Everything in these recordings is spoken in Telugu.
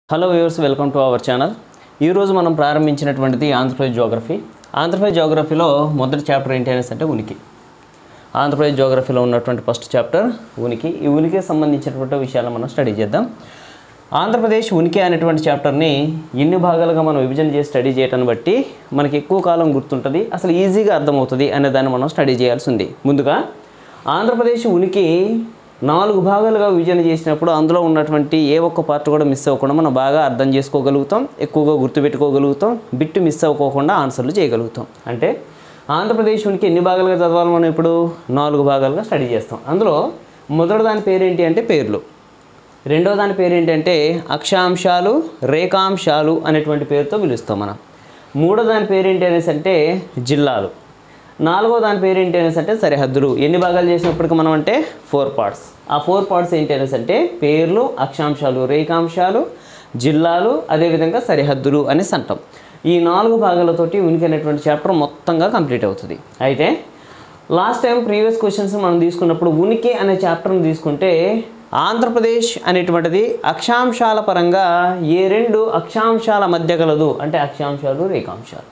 Hello viewers welcome to our channel ఈరోజు మనం ప్రారంభించినటువంటిది ఆంధ్రప్రదేశ్ జోగ్రఫీ ఆంధ్రప్రదేశ్ జోగ్రఫీలో మొదటి చాప్టర్ ఏంటి అనేసి అంటే ఉనికి ఆంధ్రప్రదేశ్ జోగ్రఫీలో ఉన్నటువంటి ఫస్ట్ చాప్టర్ ఉనికి ఈ ఉనికికి సంబంధించినటువంటి విషయాలు మనం స్టడీ చేద్దాం ఆంధ్రప్రదేశ్ ఉనికి అనేటువంటి చాప్టర్ని ఎన్ని భాగాలుగా మనం విభజన చేసి స్టడీ చేయటాన్ని బట్టి మనకి ఎక్కువ కాలం గుర్తుంటుంది అసలు ఈజీగా అర్థమవుతుంది అనే దాన్ని మనం స్టడీ చేయాల్సి ఉంది ముందుగా ఆంధ్రప్రదేశ్ ఉనికి నాలుగు భాగాలుగా విభజన చేసినప్పుడు అందులో ఉన్నటువంటి ఏ ఒక్క పార్ట్ కూడా మిస్ అవ్వకుండా మనం బాగా అర్థం చేసుకోగలుగుతాం ఎక్కువగా గుర్తుపెట్టుకోగలుగుతాం బిట్టు మిస్ అవ్వకోకుండా ఆన్సర్లు చేయగలుగుతాం అంటే ఆంధ్రప్రదేశ్ ఉనికి ఎన్ని భాగాలుగా చదవాలి మనం ఇప్పుడు నాలుగు భాగాలుగా స్టడీ చేస్తాం అందులో మొదటి దాని పేరేంటి అంటే పేర్లు రెండో దాని పేరు ఏంటంటే అక్షాంశాలు రేఖాంశాలు అనేటువంటి పేరుతో పిలుస్తాం మనం మూడో దాని పేరు ఏంటి అనేసి అంటే జిల్లాలు నాలుగో దాని పేరు ఏంటి అనేసి అంటే సరిహద్దులు ఎన్ని భాగాలు చేసినప్పటికీ మనం అంటే ఫోర్ పార్ట్స్ ఆ ఫోర్ పార్ట్స్ ఏంటి అనేసి అంటే పేర్లు అక్షాంశాలు రేఖాంశాలు జిల్లాలు అదేవిధంగా సరిహద్దులు అనేసి అంటాం ఈ నాలుగు భాగాలతోటి ఉనికి అనేటువంటి చాప్టర్ మొత్తంగా కంప్లీట్ అవుతుంది అయితే లాస్ట్ టైం ప్రీవియస్ క్వశ్చన్స్ మనం తీసుకున్నప్పుడు ఉనికి అనే చాప్టర్ని తీసుకుంటే ఆంధ్రప్రదేశ్ అనేటువంటిది అక్షాంశాల పరంగా ఏ రెండు అక్షాంశాల మధ్య కలదు అంటే అక్షాంశాలు రేఖాంశాలు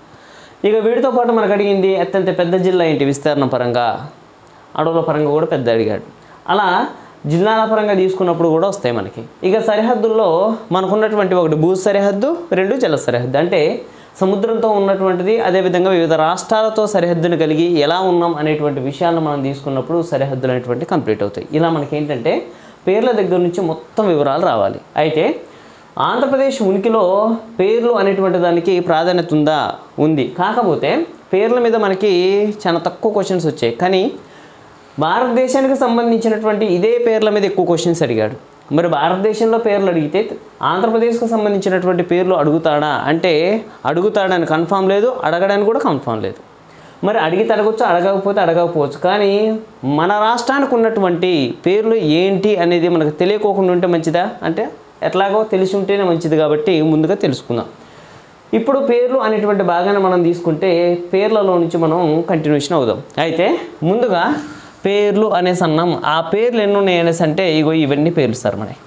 ఇక వీటితో పాటు మనకు అడిగింది అత్యంత పెద్ద జిల్లా ఏంటి విస్తరణ పరంగా అడవుల పరంగా కూడా పెద్ద అడిగాడు అలా జిల్లాల పరంగా తీసుకున్నప్పుడు కూడా వస్తాయి మనకి ఇక సరిహద్దుల్లో మనకున్నటువంటి ఒకటి భూ సరిహద్దు రెండు జల సరిహద్దు అంటే సముద్రంతో ఉన్నటువంటిది అదేవిధంగా వివిధ రాష్ట్రాలతో సరిహద్దును కలిగి ఎలా ఉన్నాం అనేటువంటి విషయాలను మనం తీసుకున్నప్పుడు సరిహద్దులు అనేటువంటి కంప్లీట్ అవుతాయి ఇలా మనకి ఏంటంటే పేర్ల దగ్గర నుంచి మొత్తం వివరాలు రావాలి అయితే ఆంధ్రప్రదేశ్ ఉనికిలో పేర్లు అనేటువంటి దానికి ప్రాధాన్యత ఉందా ఉంది కాకపోతే పేర్ల మీద మనకి చాలా తక్కువ క్వశ్చన్స్ వచ్చాయి కానీ భారతదేశానికి సంబంధించినటువంటి ఇదే పేర్ల మీద ఎక్కువ క్వశ్చన్స్ అడిగాడు మరి భారతదేశంలో పేర్లు అడిగితే ఆంధ్రప్రదేశ్కి సంబంధించినటువంటి పేర్లు అడుగుతాడా అంటే అడుగుతాడని కన్ఫామ్ లేదు అడగడానికి కూడా కన్ఫామ్ లేదు మరి అడిగితే అడగచ్చు అడగకపోతే అడగకపోవచ్చు కానీ మన రాష్ట్రానికి ఉన్నటువంటి పేర్లు ఏంటి అనేది మనకు తెలియకోకుండా ఉంటే మంచిదా అంటే ఎట్లాగో తెలిసి ఉంటేనే మంచిది కాబట్టి ముందుగా తెలుసుకుందాం ఇప్పుడు పేర్లు అనేటువంటి భాగాన్ని మనం తీసుకుంటే పేర్లలో నుంచి మనం కంటిన్యూషన్ అవుదాం అయితే ముందుగా పేర్లు అనేసి అన్నాం ఆ పేర్లు ఎన్ని ఉన్నాయి అనేసి అంటే ఇగో ఇవన్నీ పేర్లు సార్ మనకి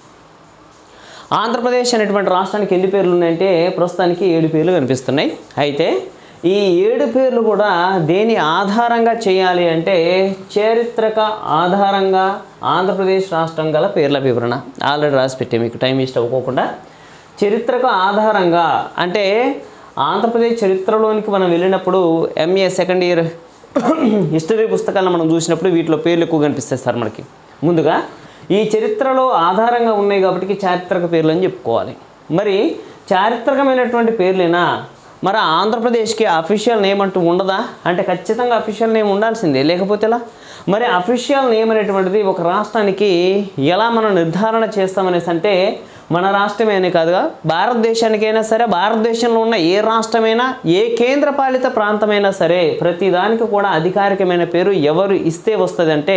ఆంధ్రప్రదేశ్ అనేటువంటి రాష్ట్రానికి ఎన్ని పేర్లు ఉన్నాయంటే ప్రస్తుతానికి ఏడు పేర్లు కనిపిస్తున్నాయి అయితే ఈ ఏడు పేర్లు కూడా దేని ఆధారంగా చేయాలి అంటే చారిత్రక ఆధారంగా ఆంధ్రప్రదేశ్ రాష్ట్రం గల పేర్ల వివరణ ఆల్రెడీ రాసి పెట్టే మీకు టైం వేస్ట్ అవ్వకోకుండా చరిత్రకు ఆధారంగా అంటే ఆంధ్రప్రదేశ్ చరిత్రలోనికి మనం వెళ్ళినప్పుడు ఎంఏ సెకండ్ ఇయర్ హిస్టరీ పుస్తకాలను మనం చూసినప్పుడు వీటిలో పేర్లు ఎక్కువ కనిపిస్తాయి సార్ మనకి ముందుగా ఈ చరిత్రలో ఆధారంగా ఉన్నాయి కాబట్టి చారిత్రక పేర్లు అని చెప్పుకోవాలి మరి చారిత్రకమైనటువంటి పేర్లేనా మరి ఆంధ్రప్రదేశ్కి అఫీషియల్ నేమ్ అంటూ ఉండదా అంటే ఖచ్చితంగా అఫీషియల్ నేమ్ ఉండాల్సిందే లేకపోతే ఎలా మరి అఫీషియల్ నేమ్ అనేటువంటిది ఒక రాష్ట్రానికి ఎలా మనం నిర్ధారణ చేస్తామనేసి అంటే మన రాష్ట్రమే అని కాదుగా భారతదేశానికైనా సరే భారతదేశంలో ఉన్న ఏ రాష్ట్రమైనా ఏ కేంద్రపాలిత ప్రాంతమైనా సరే ప్రతి దానికి కూడా అధికారికమైన పేరు ఎవరు ఇస్తే వస్తుంది అంటే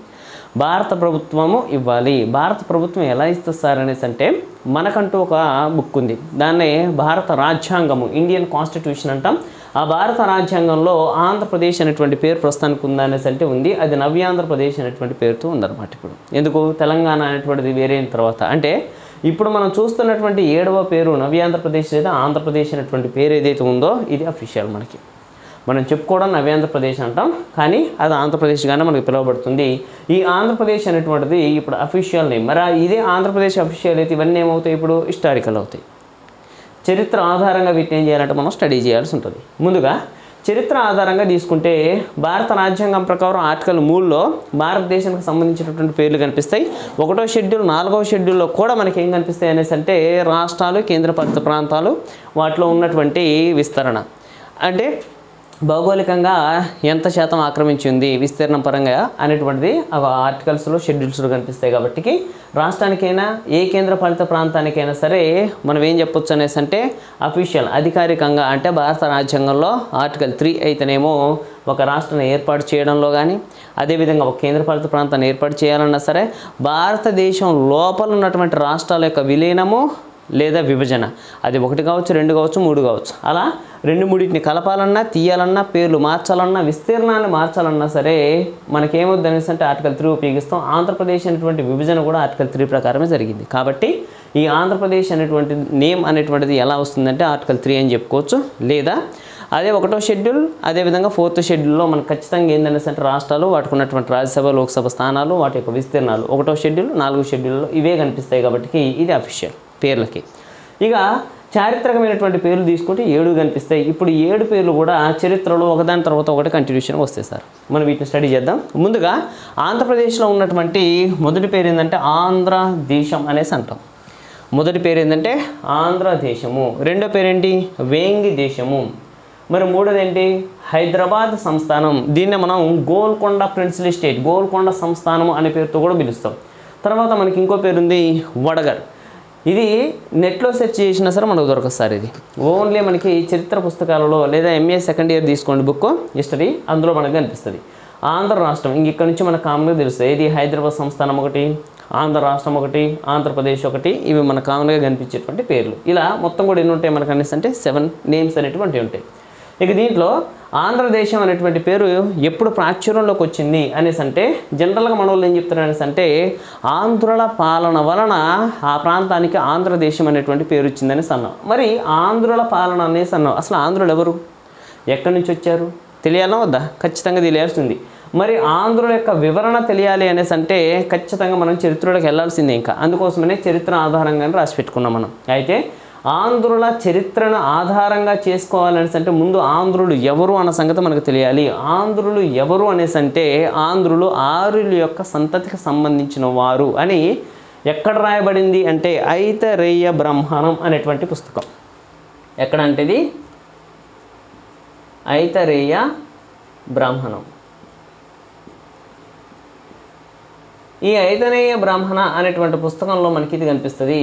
భారత ప్రభుత్వము ఇవ్వాలి భారత ప్రభుత్వం ఎలా ఇస్తుంది సార్ అనేసి అంటే మనకంటూ ఒక బుక్ ఉంది దాన్నే భారత రాజ్యాంగము ఇండియన్ కాన్స్టిట్యూషన్ అంటాం ఆ భారత రాజ్యాంగంలో ఆంధ్రప్రదేశ్ అనేటువంటి పేరు ప్రస్తుతానికి ఉందా అనేసి అంటే ఉంది అది నవ్యాంధ్రప్రదేశ్ అనేటువంటి పేరుతో ఉందన్నమాట ఇప్పుడు ఎందుకు తెలంగాణ అనేటువంటిది వేరే అయిన తర్వాత అంటే ఇప్పుడు మనం చూస్తున్నటువంటి ఏడవ పేరు నవ్యాంధ్రప్రదేశ్ లేదా ఆంధ్రప్రదేశ్ అనేటువంటి పేరు ఏదైతే ఉందో ఇది అఫీషియల్ మనకి మనం చెప్పుకోవడం నవ్యాంధ్రప్రదేశ్ అంటాం కానీ అది ఆంధ్రప్రదేశ్గానే మనకి పిలువబడుతుంది ఈ ఆంధ్రప్రదేశ్ అనేటువంటిది ఇప్పుడు అఫీషియల్ నేమ్ మరి ఆ ఇదే ఆంధ్రప్రదేశ్ అఫీషియల్ అయితే ఇవన్నీ ఏమవుతాయి ఇప్పుడు హిస్టారికల్ అవుతాయి చరిత్ర ఆధారంగా వీటిని ఏం చేయాలంటే మనం స్టడీ చేయాల్సి ఉంటుంది ముందుగా చరిత్ర ఆధారంగా తీసుకుంటే భారత రాజ్యాంగం ప్రకారం ఆర్టికల్ మూడులో భారతదేశానికి సంబంధించినటువంటి పేర్లు కనిపిస్తాయి ఒకటో షెడ్యూల్ నాలుగవ షెడ్యూల్లో కూడా మనకి ఏం కనిపిస్తాయి అనేసి అంటే రాష్ట్రాలు కేంద్రపాలిత ప్రాంతాలు వాటిలో ఉన్నటువంటి విస్తరణ అంటే భౌగోళికంగా ఎంత శాతం ఆక్రమించింది విస్తీర్ణం పరంగా అనేటువంటిది ఆ ఆర్టికల్స్లో షెడ్యూల్స్లో కనిపిస్తాయి కాబట్టి రాష్ట్రానికైనా ఏ కేంద్రపాలిత ప్రాంతానికైనా సరే మనం ఏం చెప్పొచ్చు అనేసి అంటే అఫీషియల్ అధికారికంగా అంటే భారత రాజ్యాంగంలో ఆర్టికల్ త్రీ అయితేనేమో ఒక రాష్ట్రాన్ని ఏర్పాటు చేయడంలో కానీ అదేవిధంగా ఒక కేంద్రపాలిత ప్రాంతాన్ని ఏర్పాటు చేయాలన్నా సరే భారతదేశం లోపల ఉన్నటువంటి రాష్ట్రాల యొక్క విలీనము లేదా విభజన అది ఒకటి కావచ్చు రెండు కావచ్చు మూడు కావచ్చు అలా రెండు మూడింటిని కలపాలన్నా తీయాలన్నా పేర్లు మార్చాలన్నా విస్తీర్ణాన్ని మార్చాలన్నా సరే మనకేమవుద్ది అనేసి అంటే ఆర్టికల్ త్రీ ఉపయోగిస్తాం ఆంధ్రప్రదేశ్ అనేటువంటి విభజన కూడా ఆర్టికల్ త్రీ ప్రకారమే జరిగింది కాబట్టి ఈ ఆంధ్రప్రదేశ్ అనేటువంటి నేమ్ అనేటువంటిది ఎలా వస్తుందంటే ఆర్టికల్ త్రీ అని చెప్పుకోవచ్చు లేదా అదే ఒకటో షెడ్యూల్ అదేవిధంగా ఫోర్త్ షెడ్యూల్లో మనకు ఖచ్చితంగా ఏంటనేసి అంటే రాష్ట్రాలు వాటికి ఉన్నటువంటి రాజ్యసభ లోక్సభ స్థానాలు వాటి యొక్క విస్తీర్ణాలు ఒకటో షెడ్యూల్ నాలుగో షెడ్యూల్లో ఇవే కనిపిస్తాయి కాబట్టి ఇది అఫీషియల్ పేర్లకి ఇక చారిత్రకమైనటువంటి పేర్లు తీసుకుంటే ఏడు కనిపిస్తాయి ఇప్పుడు ఏడు పేర్లు కూడా చరిత్రలో ఒకదాని తర్వాత ఒకటి కంటిన్యూషన్ వస్తాయి సార్ మనం వీటిని స్టడీ చేద్దాం ముందుగా ఆంధ్రప్రదేశ్లో ఉన్నటువంటి మొదటి పేరు ఏంటంటే ఆంధ్ర దేశం అనేసి అంటాం మొదటి పేరు ఏంటంటే ఆంధ్రదేశము రెండో పేరేంటి వేంగి దేశము మరి మూడోది ఏంటి హైదరాబాద్ సంస్థానం దీన్ని మనం గోల్కొండ ప్రిన్స్లీ స్టేట్ గోల్కొండ సంస్థానం అనే పేరుతో కూడా పిలుస్తాం తర్వాత మనకి ఇంకో పేరు ఉంది వడగర్ ఇది నెట్లో సెర్చ్ చేసినా సరే మనకు దొరకదు సార్ ఇది ఓన్లీ మనకి చరిత్ర పుస్తకాలలో లేదా ఎంఏ సెకండ్ ఇయర్ తీసుకోండి బుక్ హిస్టరీ అందులో మనకు కనిపిస్తుంది ఆంధ్ర రాష్ట్రం ఇంక ఇక్కడ నుంచి మనకు కామన్గా తెలుస్తుంది ఇది హైదరాబాద్ సంస్థానం ఒకటి ఆంధ్ర రాష్ట్రం ఒకటి ఆంధ్రప్రదేశ్ ఒకటి ఇవి మన కామన్గా కనిపించేటువంటి పేర్లు ఇలా మొత్తం కూడా ఎన్ని ఉంటాయి మనకు అనేసి అంటే సెవెన్ నేమ్స్ అనేటువంటివి ఉంటాయి ఇక దీంట్లో ఆంధ్రదేశం అనేటువంటి పేరు ఎప్పుడు ప్రాచుర్యంలోకి వచ్చింది అనేసి అంటే జనరల్గా మన వాళ్ళు ఏం చెప్తారు అనేసి అంటే ఆంధ్రుల పాలన వలన ఆ ప్రాంతానికి ఆంధ్రదేశం అనేటువంటి పేరు వచ్చిందనేసి అన్నాం మరి ఆంధ్రుల పాలన అనేసి అన్నాం అసలు ఆంధ్రులు ఎవరు ఎక్కడి నుంచి వచ్చారు తెలియాలా వద్దా ఖచ్చితంగా తెలియాల్సింది మరి ఆంధ్రుల యొక్క వివరణ తెలియాలి అనేసి అంటే ఖచ్చితంగా మనం చరిత్రలోకి వెళ్ళాల్సిందే ఇంకా అందుకోసమనే చరిత్ర ఆధారంగానే రాసి పెట్టుకున్నాం మనం అయితే ఆంధ్రుల చరిత్రను ఆధారంగా చేసుకోవాలనేసి అంటే ముందు ఆంధ్రులు ఎవరు అన్న సంగతి మనకు తెలియాలి ఆంధ్రులు ఎవరు అనేసి అంటే ఆంధ్రులు ఆర్యుల యొక్క సంతతికి సంబంధించిన వారు అని ఎక్కడ రాయబడింది అంటే ఐతరేయ బ్రహ్మాణం అనేటువంటి పుస్తకం ఎక్కడ అంటే ఇది ఐతరేయ బ్రాహ్మణం ఈ ఐతరేయ బ్రాహ్మణ అనేటువంటి పుస్తకంలో మనకి ఇది కనిపిస్తుంది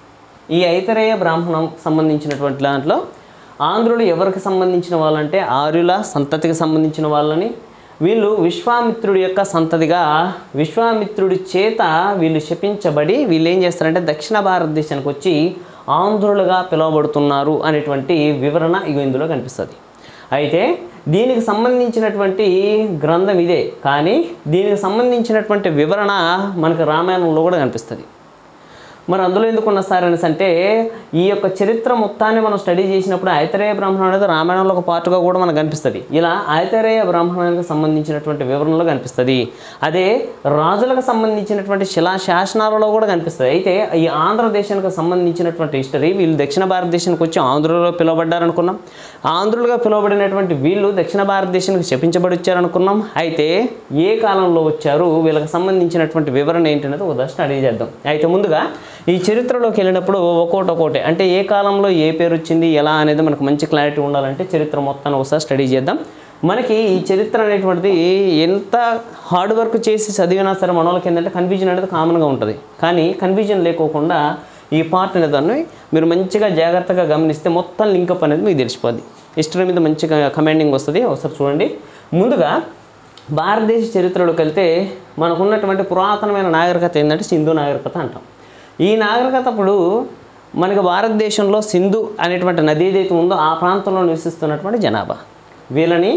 ఈ ఐతరేయ బ్రాహ్మణం సంబంధించినటువంటి దాంట్లో ఆంధ్రులు ఎవరికి సంబంధించిన వాళ్ళంటే ఆర్యుల సంతతికి సంబంధించిన వాళ్ళని వీళ్ళు విశ్వామిత్రుడి యొక్క సంతతిగా విశ్వామిత్రుడి చేత వీళ్ళు శపించబడి వీళ్ళు ఏం చేస్తారంటే దక్షిణ భారతదేశానికి వచ్చి ఆంధ్రులుగా పిలువబడుతున్నారు అనేటువంటి వివరణ ఇగో ఇందులో కనిపిస్తుంది అయితే దీనికి సంబంధించినటువంటి గ్రంథం ఇదే కానీ దీనికి సంబంధించినటువంటి వివరణ మనకు రామాయణంలో కూడా కనిపిస్తుంది మరి అందులో ఎందుకు ఉన్న సార్ అనేసి అంటే ఈ యొక్క చరిత్ర మొత్తాన్ని మనం స్టడీ చేసినప్పుడు ఐతరేయ బ్రాహ్మణం అనేది రామాయణంలో ఒక పార్ట్గా కూడా మనకు కనిపిస్తుంది ఇలా ఐతరేయ బ్రాహ్మణానికి సంబంధించినటువంటి వివరణలో కనిపిస్తుంది అదే రాజులకు సంబంధించినటువంటి శిలా శాసనాలలో కూడా కనిపిస్తుంది అయితే ఈ ఆంధ్రదేశానికి సంబంధించినటువంటి హిస్టరీ వీళ్ళు దక్షిణ భారతదేశానికి వచ్చి ఆంధ్రులలో పిలువబడ్డారనుకున్నాం ఆంధ్రులుగా పిలువబడినటువంటి వీళ్ళు దక్షిణ భారతదేశానికి శపించబడి వచ్చారనుకున్నాం అయితే ఏ కాలంలో వచ్చారు వీళ్ళకి సంబంధించినటువంటి వివరణ ఏంటనేది ఉదాహరణ స్టడీ చేద్దాం అయితే ముందుగా ఈ చరిత్రలోకి వెళ్ళినప్పుడు ఒక్కోటి ఒక్కోటి అంటే ఏ కాలంలో ఏ పేరు వచ్చింది ఎలా అనేది మనకు మంచి క్లారిటీ ఉండాలంటే చరిత్ర మొత్తాన్ని ఒకసారి స్టడీ చేద్దాం మనకి ఈ చరిత్ర అనేటువంటిది ఎంత హార్డ్ వర్క్ చేసి చదివినా సరే మన వాళ్ళకి ఏంటంటే కన్ఫ్యూజన్ అనేది కామన్గా ఉంటుంది కానీ కన్ఫ్యూజన్ లేకోకుండా ఈ పార్ట్ అనే దాన్ని మీరు మంచిగా జాగ్రత్తగా గమనిస్తే మొత్తం లింకప్ అనేది మీకు తెలిసిపోద్ది హిస్టరీ మీద మంచిగా కమాండింగ్ వస్తుంది ఒకసారి చూడండి ముందుగా భారతదేశ చరిత్రలోకి వెళ్తే మనకున్నటువంటి పురాతనమైన నాగరికత ఏంటంటే సింధు నాగరికత అంటాం ఈ నాగరికత అప్పుడు మనకి భారతదేశంలో సింధు అనేటువంటి నది ఏదైతే ఉందో ఆ ప్రాంతంలో నివసిస్తున్నటువంటి జనాభా వీళ్ళని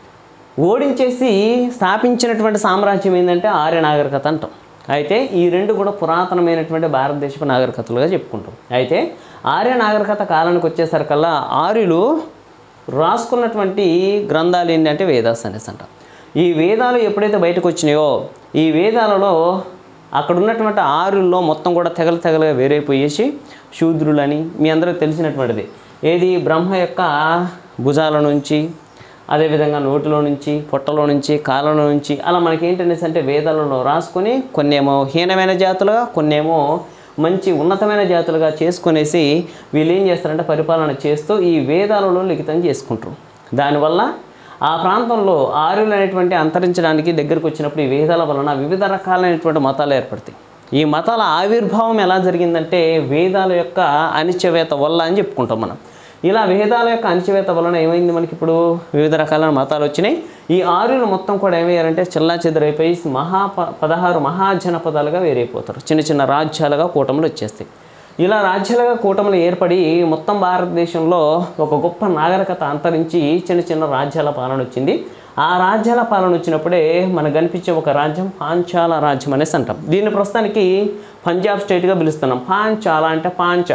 ఓడించేసి స్థాపించినటువంటి సామ్రాజ్యం ఏంటంటే ఆర్య నాగరికత అంటాం అయితే ఈ రెండు కూడా పురాతనమైనటువంటి భారతదేశపు నాగరికతలుగా చెప్పుకుంటాం అయితే ఆర్య నాగరికత కాలానికి వచ్చేసరికల్లా ఆర్యులు రాసుకున్నటువంటి గ్రంథాలు ఏంటంటే వేదాస్ అనేసి అంటాం ఈ వేదాలు ఎప్పుడైతే బయటకు వచ్చినాయో ఈ వేదాలలో అక్కడ ఉన్నటువంటి ఆరుల్లో మొత్తం కూడా తెగలు తెగలుగా వేరైపోయేసి శూద్రులని మీ అందరికి తెలిసినటువంటిది ఏది బ్రహ్మ యొక్క భుజాల నుంచి అదేవిధంగా నోటిలో నుంచి పొట్టలో నుంచి కాళ్ళలో నుంచి అలా మనకి ఏంటనేసి అంటే వేదాలలో రాసుకొని కొన్నేమో హీనమైన జాతులుగా కొన్నేమో మంచి ఉన్నతమైన జాతులుగా చేసుకునేసి వీళ్ళు ఏం చేస్తారంటే పరిపాలన చేస్తూ ఈ వేదాలలో లిఖితం చేసుకుంటారు దానివల్ల ఆ ప్రాంతంలో ఆర్యులు అనేటువంటి అంతరించడానికి దగ్గరకు వచ్చినప్పుడు ఈ వేదాల వలన వివిధ రకాలైనటువంటి మతాలు ఏర్పడతాయి ఈ మతాల ఆవిర్భావం ఎలా జరిగిందంటే వేదాల యొక్క అనిశ్చవేత వల్ల అని చెప్పుకుంటాం మనం ఇలా వేదాల యొక్క అణచివేత వలన ఏమైంది మనకి ఇప్పుడు వివిధ రకాలైన మతాలు వచ్చినాయి ఈ ఆర్యులు మొత్తం కూడా ఏమయ్యారంటే చెల్లా చెదరైపోయి మహా ప- పదహారు మహాజనపదాలుగా వేరైపోతారు చిన్న చిన్న రాజ్యాలుగా కూటములు వచ్చేస్తాయి ఇలా రాజ్యాలుగా కూటములు ఏర్పడి మొత్తం భారతదేశంలో ఒక గొప్ప నాగరికత అంతరించి చిన్న చిన్న రాజ్యాల పాలన వచ్చింది ఆ రాజ్యాల పాలన వచ్చినప్పుడే మనకు కనిపించే ఒక రాజ్యం పాంచాల రాజ్యం అనేసి అంటాం దీన్ని ప్రస్తుతానికి పంజాబ్ స్టేట్గా పిలుస్తున్నాం పాంచాల అంటే పాంచ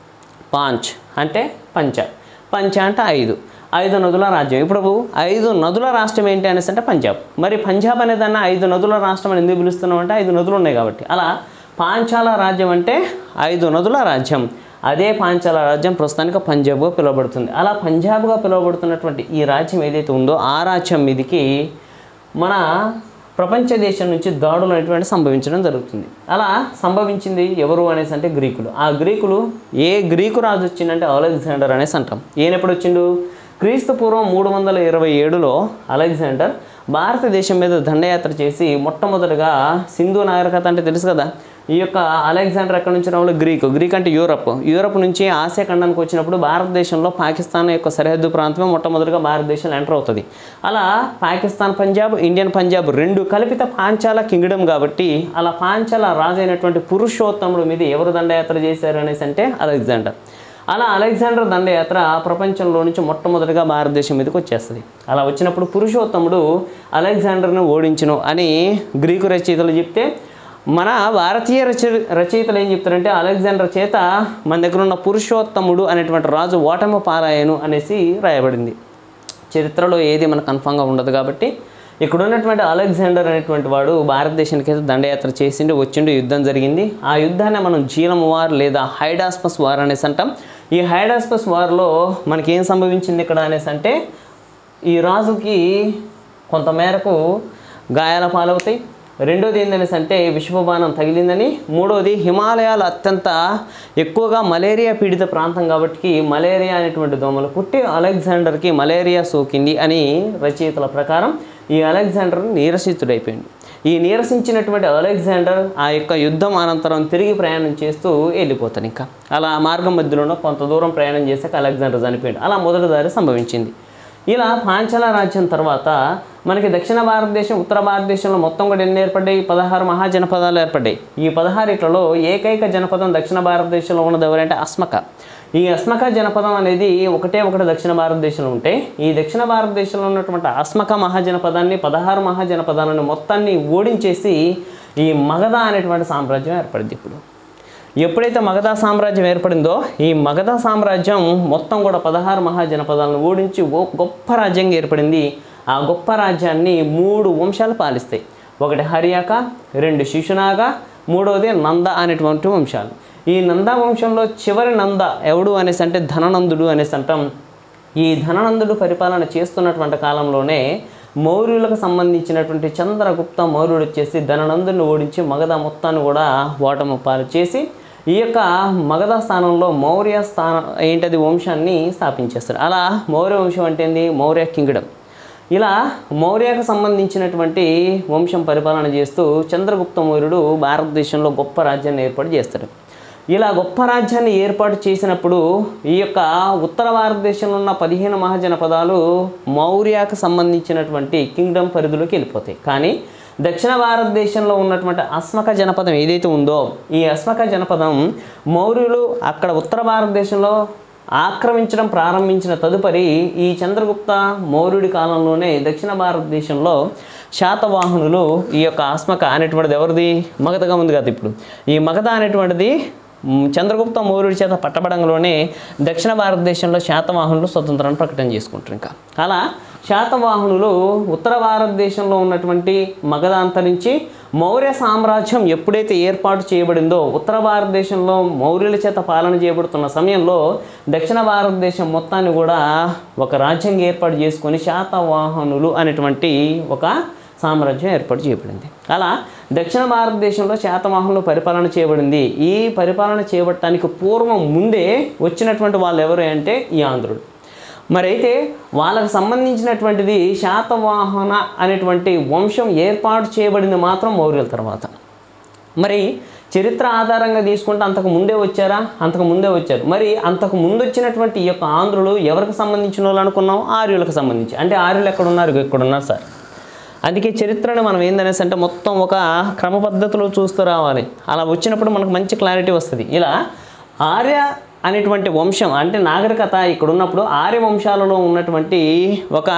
పాంచ్ అంటే పంచ పంచ అంటే ఐదు ఐదు నదుల రాజ్యం ఇప్పుడు ఐదు నదుల రాష్ట్రం ఏంటి అనేసి అంటే పంజాబ్ మరి పంజాబ్ అనే దాన్ని ఐదు నదుల రాష్ట్రం అని ఎందుకు పిలుస్తున్నాం అంటే ఐదు నదులు ఉన్నాయి కాబట్టి అలా పాంచాల రాజ్యం అంటే ఐదు నదుల రాజ్యం అదే పాంచాల రాజ్యం ప్రస్తుతానికి పంజాబ్గా పిలువబడుతుంది అలా పంజాబ్గా పిలువబడుతున్నటువంటి ఈ రాజ్యం ఏదైతే ఉందో ఆ రాజ్యం మీదికి మన ప్రపంచ దేశం నుంచి దాడులు అనేటువంటి సంభవించడం జరుగుతుంది అలా సంభవించింది ఎవరు అనేసి అంటే గ్రీకులు ఆ గ్రీకులు ఏ గ్రీకు రాజు వచ్చిందంటే అలెగ్జాండర్ అనేసి అంటాం ఈయన ఎప్పుడు వచ్చిండు క్రీస్తు పూర్వం మూడు వందల ఇరవై ఏడులో అలెగ్జాండర్ భారతదేశం మీద దండయాత్ర చేసి మొట్టమొదటిగా సింధు నాగరికత అంటే తెలుసు కదా ఈ యొక్క అలెగ్జాండర్ ఎక్కడి నుంచి రావాలి గ్రీకు గ్రీక్ అంటే యూరప్ యూరప్ నుంచి ఆసియా ఖండానికి వచ్చినప్పుడు భారతదేశంలో పాకిస్తాన్ యొక్క సరిహద్దు ప్రాంతమే మొట్టమొదటిగా భారతదేశంలో ఎంటర్ అవుతుంది అలా పాకిస్తాన్ పంజాబ్ ఇండియన్ పంజాబ్ రెండు కల్పిత పాంచాల కింగ్డమ్ కాబట్టి అలా పాంచాల రాజు అయినటువంటి పురుషోత్తముడు మీద ఎవరు దండయాత్ర చేశారు అనేసి అంటే అలెగ్జాండర్ అలా అలెగ్జాండర్ దండయాత్ర ప్రపంచంలో నుంచి మొట్టమొదటిగా భారతదేశం మీదకి వచ్చేస్తుంది అలా వచ్చినప్పుడు పురుషోత్తముడు అలెగ్జాండర్ను ఓడించును అని గ్రీకు రచయితలు చెప్తే మన భారతీయ రచ రచయితలు ఏం చెప్తారంటే అలెగ్జాండర్ చేత మన దగ్గర ఉన్న పురుషోత్తముడు అనేటువంటి రాజు ఓటమి పారాయను అనేసి రాయబడింది చరిత్రలో ఏది మనకు కన్ఫామ్గా ఉండదు కాబట్టి ఇక్కడ ఉన్నటువంటి అలెగ్జాండర్ అనేటువంటి వాడు భారతదేశానికి అయితే దండయాత్ర చేసిండు వచ్చిండు యుద్ధం జరిగింది ఆ యుద్ధాన్ని మనం జీలం వార్ లేదా హైడాస్పస్ వార్ అనేసి అంటాం ఈ హైడాస్పస్ వార్లో మనకి ఏం సంభవించింది ఇక్కడ అనేసి అంటే ఈ రాజుకి కొంతమేరకు గాయాల పాలవుతాయి రెండోది ఏంటనేసి అంటే విషపబాణం తగిలిందని మూడోది హిమాలయాలు అత్యంత ఎక్కువగా మలేరియా పీడిత ప్రాంతం కాబట్టి మలేరియా అనేటువంటి దోమలు పుట్టి అలెగ్జాండర్కి మలేరియా సోకింది అని రచయితల ప్రకారం ఈ అలెగ్జాండర్ నీరసితుడైపోయింది ఈ నీరసించినటువంటి అలెగ్జాండర్ ఆ యొక్క యుద్ధం అనంతరం తిరిగి ప్రయాణం చేస్తూ వెళ్ళిపోతాడు ఇంకా అలా మార్గం మధ్యలోనో కొంత దూరం ప్రయాణం చేశాక అలెగ్జాండర్ చనిపోయాడు అలా మొదటి దారి సంభవించింది ఇలా పాంచాల రాజ్యం తర్వాత మనకి దక్షిణ భారతదేశం ఉత్తర భారతదేశంలో మొత్తం కూడా ఎన్ని ఏర్పడ్డాయి పదహారు మహాజనపదాలు ఏర్పడ్డాయి ఈ పదహారిట్లలో ఏకైక జనపదం దక్షిణ భారతదేశంలో ఉన్నది ఎవరంటే అస్మక ఈ అస్మక జనపదం అనేది ఒకటే ఒకటి దక్షిణ భారతదేశంలో ఉంటే ఈ దక్షిణ భారతదేశంలో ఉన్నటువంటి అస్మక మహాజనపదాన్ని పదహారు మహాజనపదాలను మొత్తాన్ని ఓడించేసి ఈ మగధ అనేటువంటి సామ్రాజ్యం ఏర్పడింది ఇప్పుడు ఎప్పుడైతే మగధ సామ్రాజ్యం ఏర్పడిందో ఈ మగధ సామ్రాజ్యం మొత్తం కూడా పదహారు మహాజనపదాలను ఓడించి ఓ గొప్ప రాజ్యంగా ఏర్పడింది ఆ గొప్ప రాజ్యాన్ని మూడు వంశాలు పాలిస్తాయి ఒకటి హరియాక రెండు శిశునాగ మూడవది నంద అనేటువంటి వంశాలు ఈ నంద వంశంలో చివరి నంద ఎవడు అనేసి అంటే ధననందుడు అనేసి అంటాం ఈ ధననందుడు పరిపాలన చేస్తున్నటువంటి కాలంలోనే మౌర్యులకు సంబంధించినటువంటి చంద్రగుప్త మౌర్యుడు వచ్చేసి ధననందుని ఓడించి మగధ మొత్తాన్ని కూడా ఓటమి పాలు చేసి ఈ యొక్క మగధ స్థానంలో మౌర్య స్థానం ఏంటది వంశాన్ని స్థాపించేస్తాడు అలా మౌర్య వంశం అంటే ఏంది మౌర్య కింగ్డమ్ ఇలా మౌర్యకు సంబంధించినటువంటి వంశం పరిపాలన చేస్తూ చంద్రగుప్త మౌర్యుడు భారతదేశంలో గొప్ప రాజ్యాన్ని ఏర్పాటు చేస్తాడు ఇలా గొప్ప రాజ్యాన్ని ఏర్పాటు చేసినప్పుడు ఈ యొక్క ఉత్తర భారతదేశంలో ఉన్న పదిహేను మహాజనపదాలు మౌర్యకు సంబంధించినటువంటి కింగ్డమ్ పరిధిలోకి వెళ్ళిపోతాయి కానీ దక్షిణ భారతదేశంలో ఉన్నటువంటి అస్మక జనపదం ఏదైతే ఉందో ఈ అస్మక జనపదం మౌర్యులు అక్కడ ఉత్తర భారతదేశంలో ఆక్రమించడం ప్రారంభించిన తదుపరి ఈ చంద్రగుప్త మౌర్యుడి కాలంలోనే దక్షిణ భారతదేశంలో శాతవాహనులు ఈ యొక్క ఆస్మక అనేటువంటిది ఎవరిది మగధగా ఉంది కదా ఇప్పుడు ఈ మగధ అనేటువంటిది మ్, చంద్రగుప్త మౌర్యుడి చేత పట్టబడంలోనే దక్షిణ భారతదేశంలో శాతవాహనులు స్వతంత్రాన్ని ప్రకటన చేసుకుంటారు ఇంకా అలా శాతవాహనులు ఉత్తర భారతదేశంలో ఉన్నటువంటి మగధ అంతరించి మౌర్య సామ్రాజ్యం ఎప్పుడైతే ఏర్పాటు చేయబడిందో ఉత్తర భారతదేశంలో మౌర్యుల చేత పాలన చేయబడుతున్న సమయంలో దక్షిణ భారతదేశం మొత్తాన్ని కూడా ఒక రాజ్యంగా ఏర్పాటు చేసుకొని శాతవాహనులు అనేటువంటి ఒక సామ్రాజ్యం ఏర్పాటు చేయబడింది అలా దక్షిణ భారతదేశంలో శాతవాహనులు పరిపాలన చేయబడింది ఈ పరిపాలన చేయబడటానికి పూర్వం ముందే వచ్చినటువంటి వాళ్ళు ఎవరు అంటే ఈ ఆంధ్రుడు మరి అయితే వాళ్ళకు సంబంధించినటువంటిది శాతవాహన అనేటువంటి వంశం ఏర్పాటు చేయబడింది మాత్రం మౌర్యుల తర్వాత మరి చరిత్ర ఆధారంగా తీసుకుంటే అంతకు ముందే వచ్చారా అంతకు ముందే వచ్చారు మరి అంతకు ముందు వచ్చినటువంటి ఈ యొక్క ఆంధ్రులు ఎవరికి సంబంధించిన వాళ్ళు అనుకున్నాం ఆర్యులకు సంబంధించి అంటే ఆర్యులు ఎక్కడ ఉన్నారు ఇక్కడ ఉన్నారు సార్ అందుకే చరిత్రను మనం ఏందనేసి అంటే మొత్తం ఒక క్రమ పద్ధతిలో చూస్తూ రావాలి అలా వచ్చినప్పుడు మనకు మంచి క్లారిటీ వస్తుంది ఇలా ఆర్య అనేటువంటి వంశం అంటే నాగరికత ఇక్కడ ఉన్నప్పుడు ఆర్య వంశాలలో ఉన్నటువంటి ఒక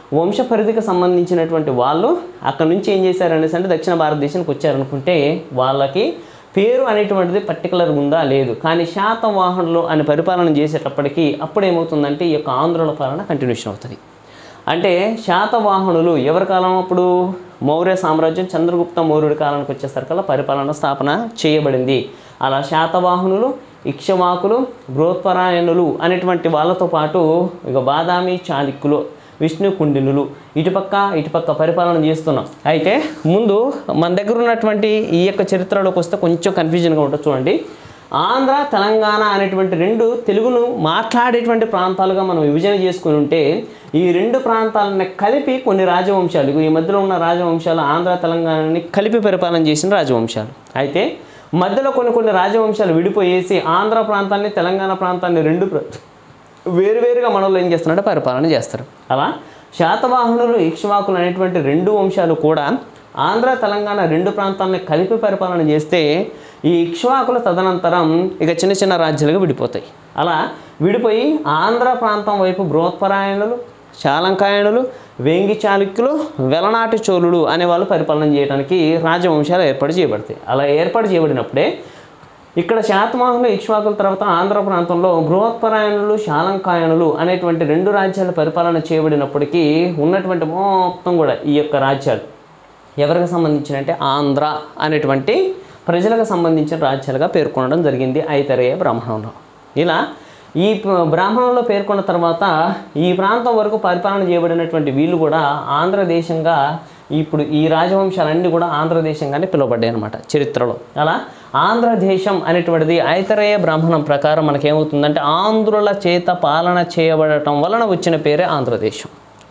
వంశ పరిధికి సంబంధించినటువంటి వాళ్ళు అక్కడ నుంచి ఏం చేశారు అనేసి అంటే దక్షిణ భారతదేశానికి వచ్చారనుకుంటే వాళ్ళకి పేరు అనేటువంటిది పర్టికులర్గా ఉందా లేదు కానీ శాతవాహనులు అని పరిపాలన చేసేటప్పటికి అప్పుడు ఏమవుతుందంటే ఈ యొక్క ఆంధ్రుల పాలన కంటిన్యూషన్ అవుతుంది అంటే శాతవాహనులు ఎవరి కాలం అప్పుడు మౌర్య సామ్రాజ్యం చంద్రగుప్త మౌర్యుడి కాలానికి వచ్చేసరికల్లా పరిపాలన స్థాపన చేయబడింది అలా శాతవాహనులు ఇక్షవాకులు బృహత్పరాయణులు అనేటువంటి వాళ్ళతో పాటు ఇక బాదామి చాళుక్యులు విష్ణు కుండినులు ఇటుపక్క ఇటుపక్క పరిపాలన చేస్తున్నాం అయితే ముందు మన దగ్గర ఉన్నటువంటి ఈ యొక్క చరిత్రలోకి వస్తే కొంచెం కన్ఫ్యూజన్గా ఉంటుంది చూడండి ఆంధ్ర తెలంగాణ అనేటువంటి రెండు తెలుగును మాట్లాడేటువంటి ప్రాంతాలుగా మనం విభజన చేసుకుని ఉంటే ఈ రెండు ప్రాంతాలను కలిపి కొన్ని రాజవంశాలు ఇగో ఈ మధ్యలో ఉన్న రాజవంశాలు ఆంధ్ర తెలంగాణని కలిపి పరిపాలన చేసిన రాజవంశాలు అయితే మధ్యలో కొన్ని కొన్ని రాజవంశాలు విడిపోయేసి ఆంధ్ర ప్రాంతాన్ని తెలంగాణ ప్రాంతాన్ని రెండు ప్ర- వేరువేరుగా మనలో ఏం చేస్తున్నారంటే పరిపాలన చేస్తారు అలా శాతవాహనులు ఇక్ష్వాకులు అనేటువంటి రెండు వంశాలు కూడా ఆంధ్ర తెలంగాణ రెండు ప్రాంతాలను కలిపి పరిపాలన చేస్తే ఈ ఇక్ష్వాకుల తదనంతరం ఇక చిన్న చిన్న రాజ్యాలుగా విడిపోతాయి అలా విడిపోయి ఆంధ్ర ప్రాంతం వైపు బృహత్పరాయణులు శాలంకాయనులు వేంగి చాళుక్యులు వెలనాటి చోళులు అనే వాళ్ళు పరిపాలన చేయడానికి రాజవంశాలు ఏర్పాటు చేయబడతాయి అలా ఏర్పాటు చేయబడినప్పుడే ఇక్కడ శాతవాహనులు ఇక్ష్వాకుల తర్వాత ఆంధ్ర ప్రాంతంలో బృహత్పరాయణులు శాలంకాయనులు అనేటువంటి రెండు రాజ్యాలు పరిపాలన చేయబడినప్పటికీ ఉన్నటువంటి మొత్తం కూడా ఈ యొక్క రాజ్యాలు ఎవరికి సంబంధించిన అంటే ఆంధ్ర అనేటువంటి ప్రజలకు సంబంధించిన రాజ్యాలుగా పేర్కొనడం జరిగింది ఐతరేయ బ్రాహ్మణంలో ఇలా ఈ ప- బ్రాహ్మణంలో పేర్కొన్న తర్వాత ఈ ప్రాంతం వరకు పరిపాలన చేయబడినటువంటి వీళ్ళు కూడా ఆంధ్రదేశంగా ఇప్పుడు ఈ రాజవంశాలన్నీ కూడా ఆంధ్రదేశంగానే పిలువబడ్డాయి అనమాట చరిత్రలో అలా ఆంధ్రదేశం అనేటువంటిది ఐతరేయ బ్రాహ్మణం ప్రకారం మనకేమవుతుందంటే ఆంధ్రుల చేత పాలన చేయబడటం వలన వచ్చిన పేరే ఆంధ్రదేశం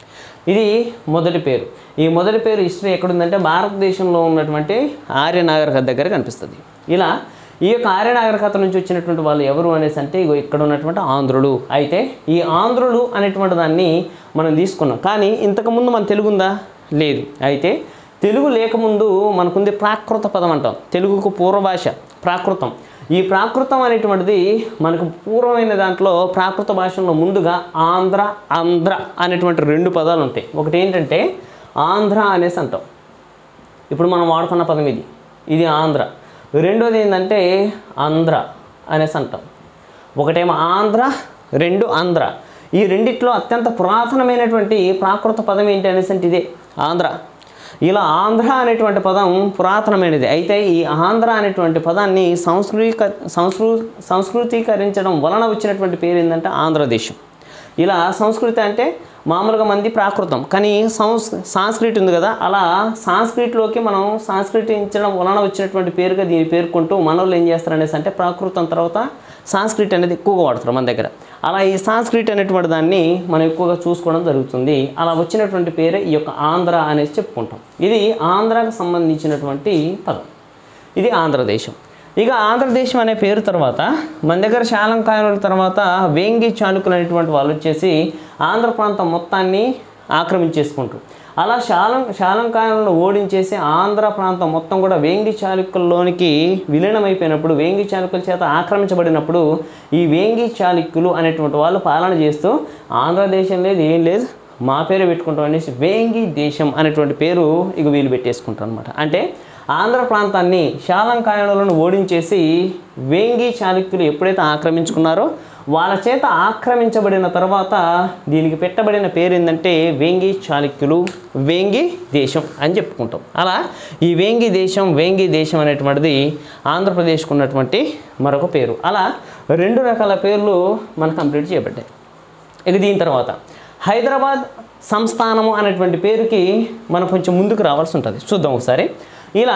ఇది మొదటి పేరు ఈ మొదటి పేరు హిస్టరీ ఎక్కడుందంటే భారతదేశంలో ఉన్నటువంటి ఆర్య నాగరికత దగ్గర కనిపిస్తుంది ఇలా ఈ యొక్క ఆర్య నాగరికత నుంచి వచ్చినటువంటి వాళ్ళు ఎవరు అనేసి అంటే ఇగో ఇక్కడ ఉన్నటువంటి ఆంధ్రులు అయితే ఈ ఆంధ్రులు అనేటువంటి దాన్ని మనం తీసుకున్నాం కానీ ఇంతకుముందు మన తెలుగు ఉందా లేదు అయితే తెలుగు లేకముందు మనకుంది ప్రాకృత పదం అంటాం తెలుగుకు పూర్వ భాష ప్రాకృతం ఈ ప్రాకృతం అనేటువంటిది మనకు పూర్వమైన దాంట్లో ప్రాకృత భాషలో ముందుగా ఆంధ్ర ఆంధ్ర అనేటువంటి రెండు పదాలు ఉంటాయి ఒకటి ఏంటంటే ఆంధ్ర అనేసి అంటాం ఇప్పుడు మనం వాడుతున్న పదం ఇది ఇది ఆంధ్ర రెండోది ఏంటంటే ఆంధ్ర అనేసి అంటాం ఒకటేమో ఆంధ్ర రెండు ఆంధ్ర ఈ రెండిట్లో అత్యంత పురాతనమైనటువంటి ప్రాకృత పదం ఏంటి అనేసి అంటే ఇదే ఆంధ్ర ఇలా ఆంధ్ర అనేటువంటి పదం పురాతనమైనది అయితే ఈ ఆంధ్ర అనేటువంటి పదాన్ని సంస్కృతిక సంస్కృ సంస్కృతీకరించడం వలన వచ్చినటువంటి పేరు ఏంటంటే ఆంధ్రదేశం ఇలా సంస్కృతి అంటే మామూలుగా మంది ప్రాకృతం కానీ సంస్ సాంస్క్రిట్ ఉంది కదా అలా సాంస్క్రిట్లోకి మనం సాంస్కృతించడం వలన వచ్చినటువంటి పేరుగా దీన్ని పేర్కొంటూ మనోళ్ళు ఏం చేస్తారు అనేసి అంటే ప్రాకృతం తర్వాత సాంస్క్రిట్ అనేది ఎక్కువగా వాడతారు మన దగ్గర అలా ఈ సాంస్క్రిట్ అనేటువంటి దాన్ని మనం ఎక్కువగా చూసుకోవడం జరుగుతుంది అలా వచ్చినటువంటి పేరే ఈ యొక్క ఆంధ్ర అనేసి చెప్పుకుంటాం ఇది ఆంధ్రాకు సంబంధించినటువంటి పదం ఇది ఆంధ్రదేశం ఇక ఆంధ్రదేశం అనే పేరు తర్వాత మన దగ్గర శాలంకాయనుల తర్వాత వేంగి చాళుక్యులు అనేటువంటి వాళ్ళు వచ్చేసి ఆంధ్ర ప్రాంతం మొత్తాన్ని ఆక్రమించేసుకుంటారు అలా శాలం శాలంకాయలను ఓడించేసి ఆంధ్ర ప్రాంతం మొత్తం కూడా వేంగి చాళుక్యుల్లోనికి విలీనమైపోయినప్పుడు వేంగి చాళుక్యుల చేత ఆక్రమించబడినప్పుడు ఈ వేంగి చాళుక్యులు అనేటువంటి వాళ్ళు పాలన చేస్తూ ఆంధ్రదేశం లేదు ఏం లేదు మా పేరు పెట్టుకుంటాం అనేసి వేంగి దేశం అనేటువంటి పేరు ఇక వీళ్ళు పెట్టేసుకుంటారు అనమాట అంటే ఆంధ్ర ప్రాంతాన్ని శాలంకాయనులను ఓడించేసి వేంగి చాళుక్యులు ఎప్పుడైతే ఆక్రమించుకున్నారో వాళ్ళ చేత ఆక్రమించబడిన తర్వాత దీనికి పెట్టబడిన పేరు ఏంటంటే వేంగి చాళుక్యులు వేంగి దేశం అని చెప్పుకుంటాం అలా ఈ వేంగి దేశం వేంగి దేశం అనేటువంటిది ఆంధ్రప్రదేశ్కు ఉన్నటువంటి మరొక పేరు అలా రెండు రకాల పేర్లు మనకు కంప్లీట్ చేయబడ్డాయి ఇక దీని తర్వాత హైదరాబాద్ సంస్థానము అనేటువంటి పేరుకి మనం కొంచెం ముందుకు రావాల్సి ఉంటుంది చూద్దాం ఒకసారి ఇలా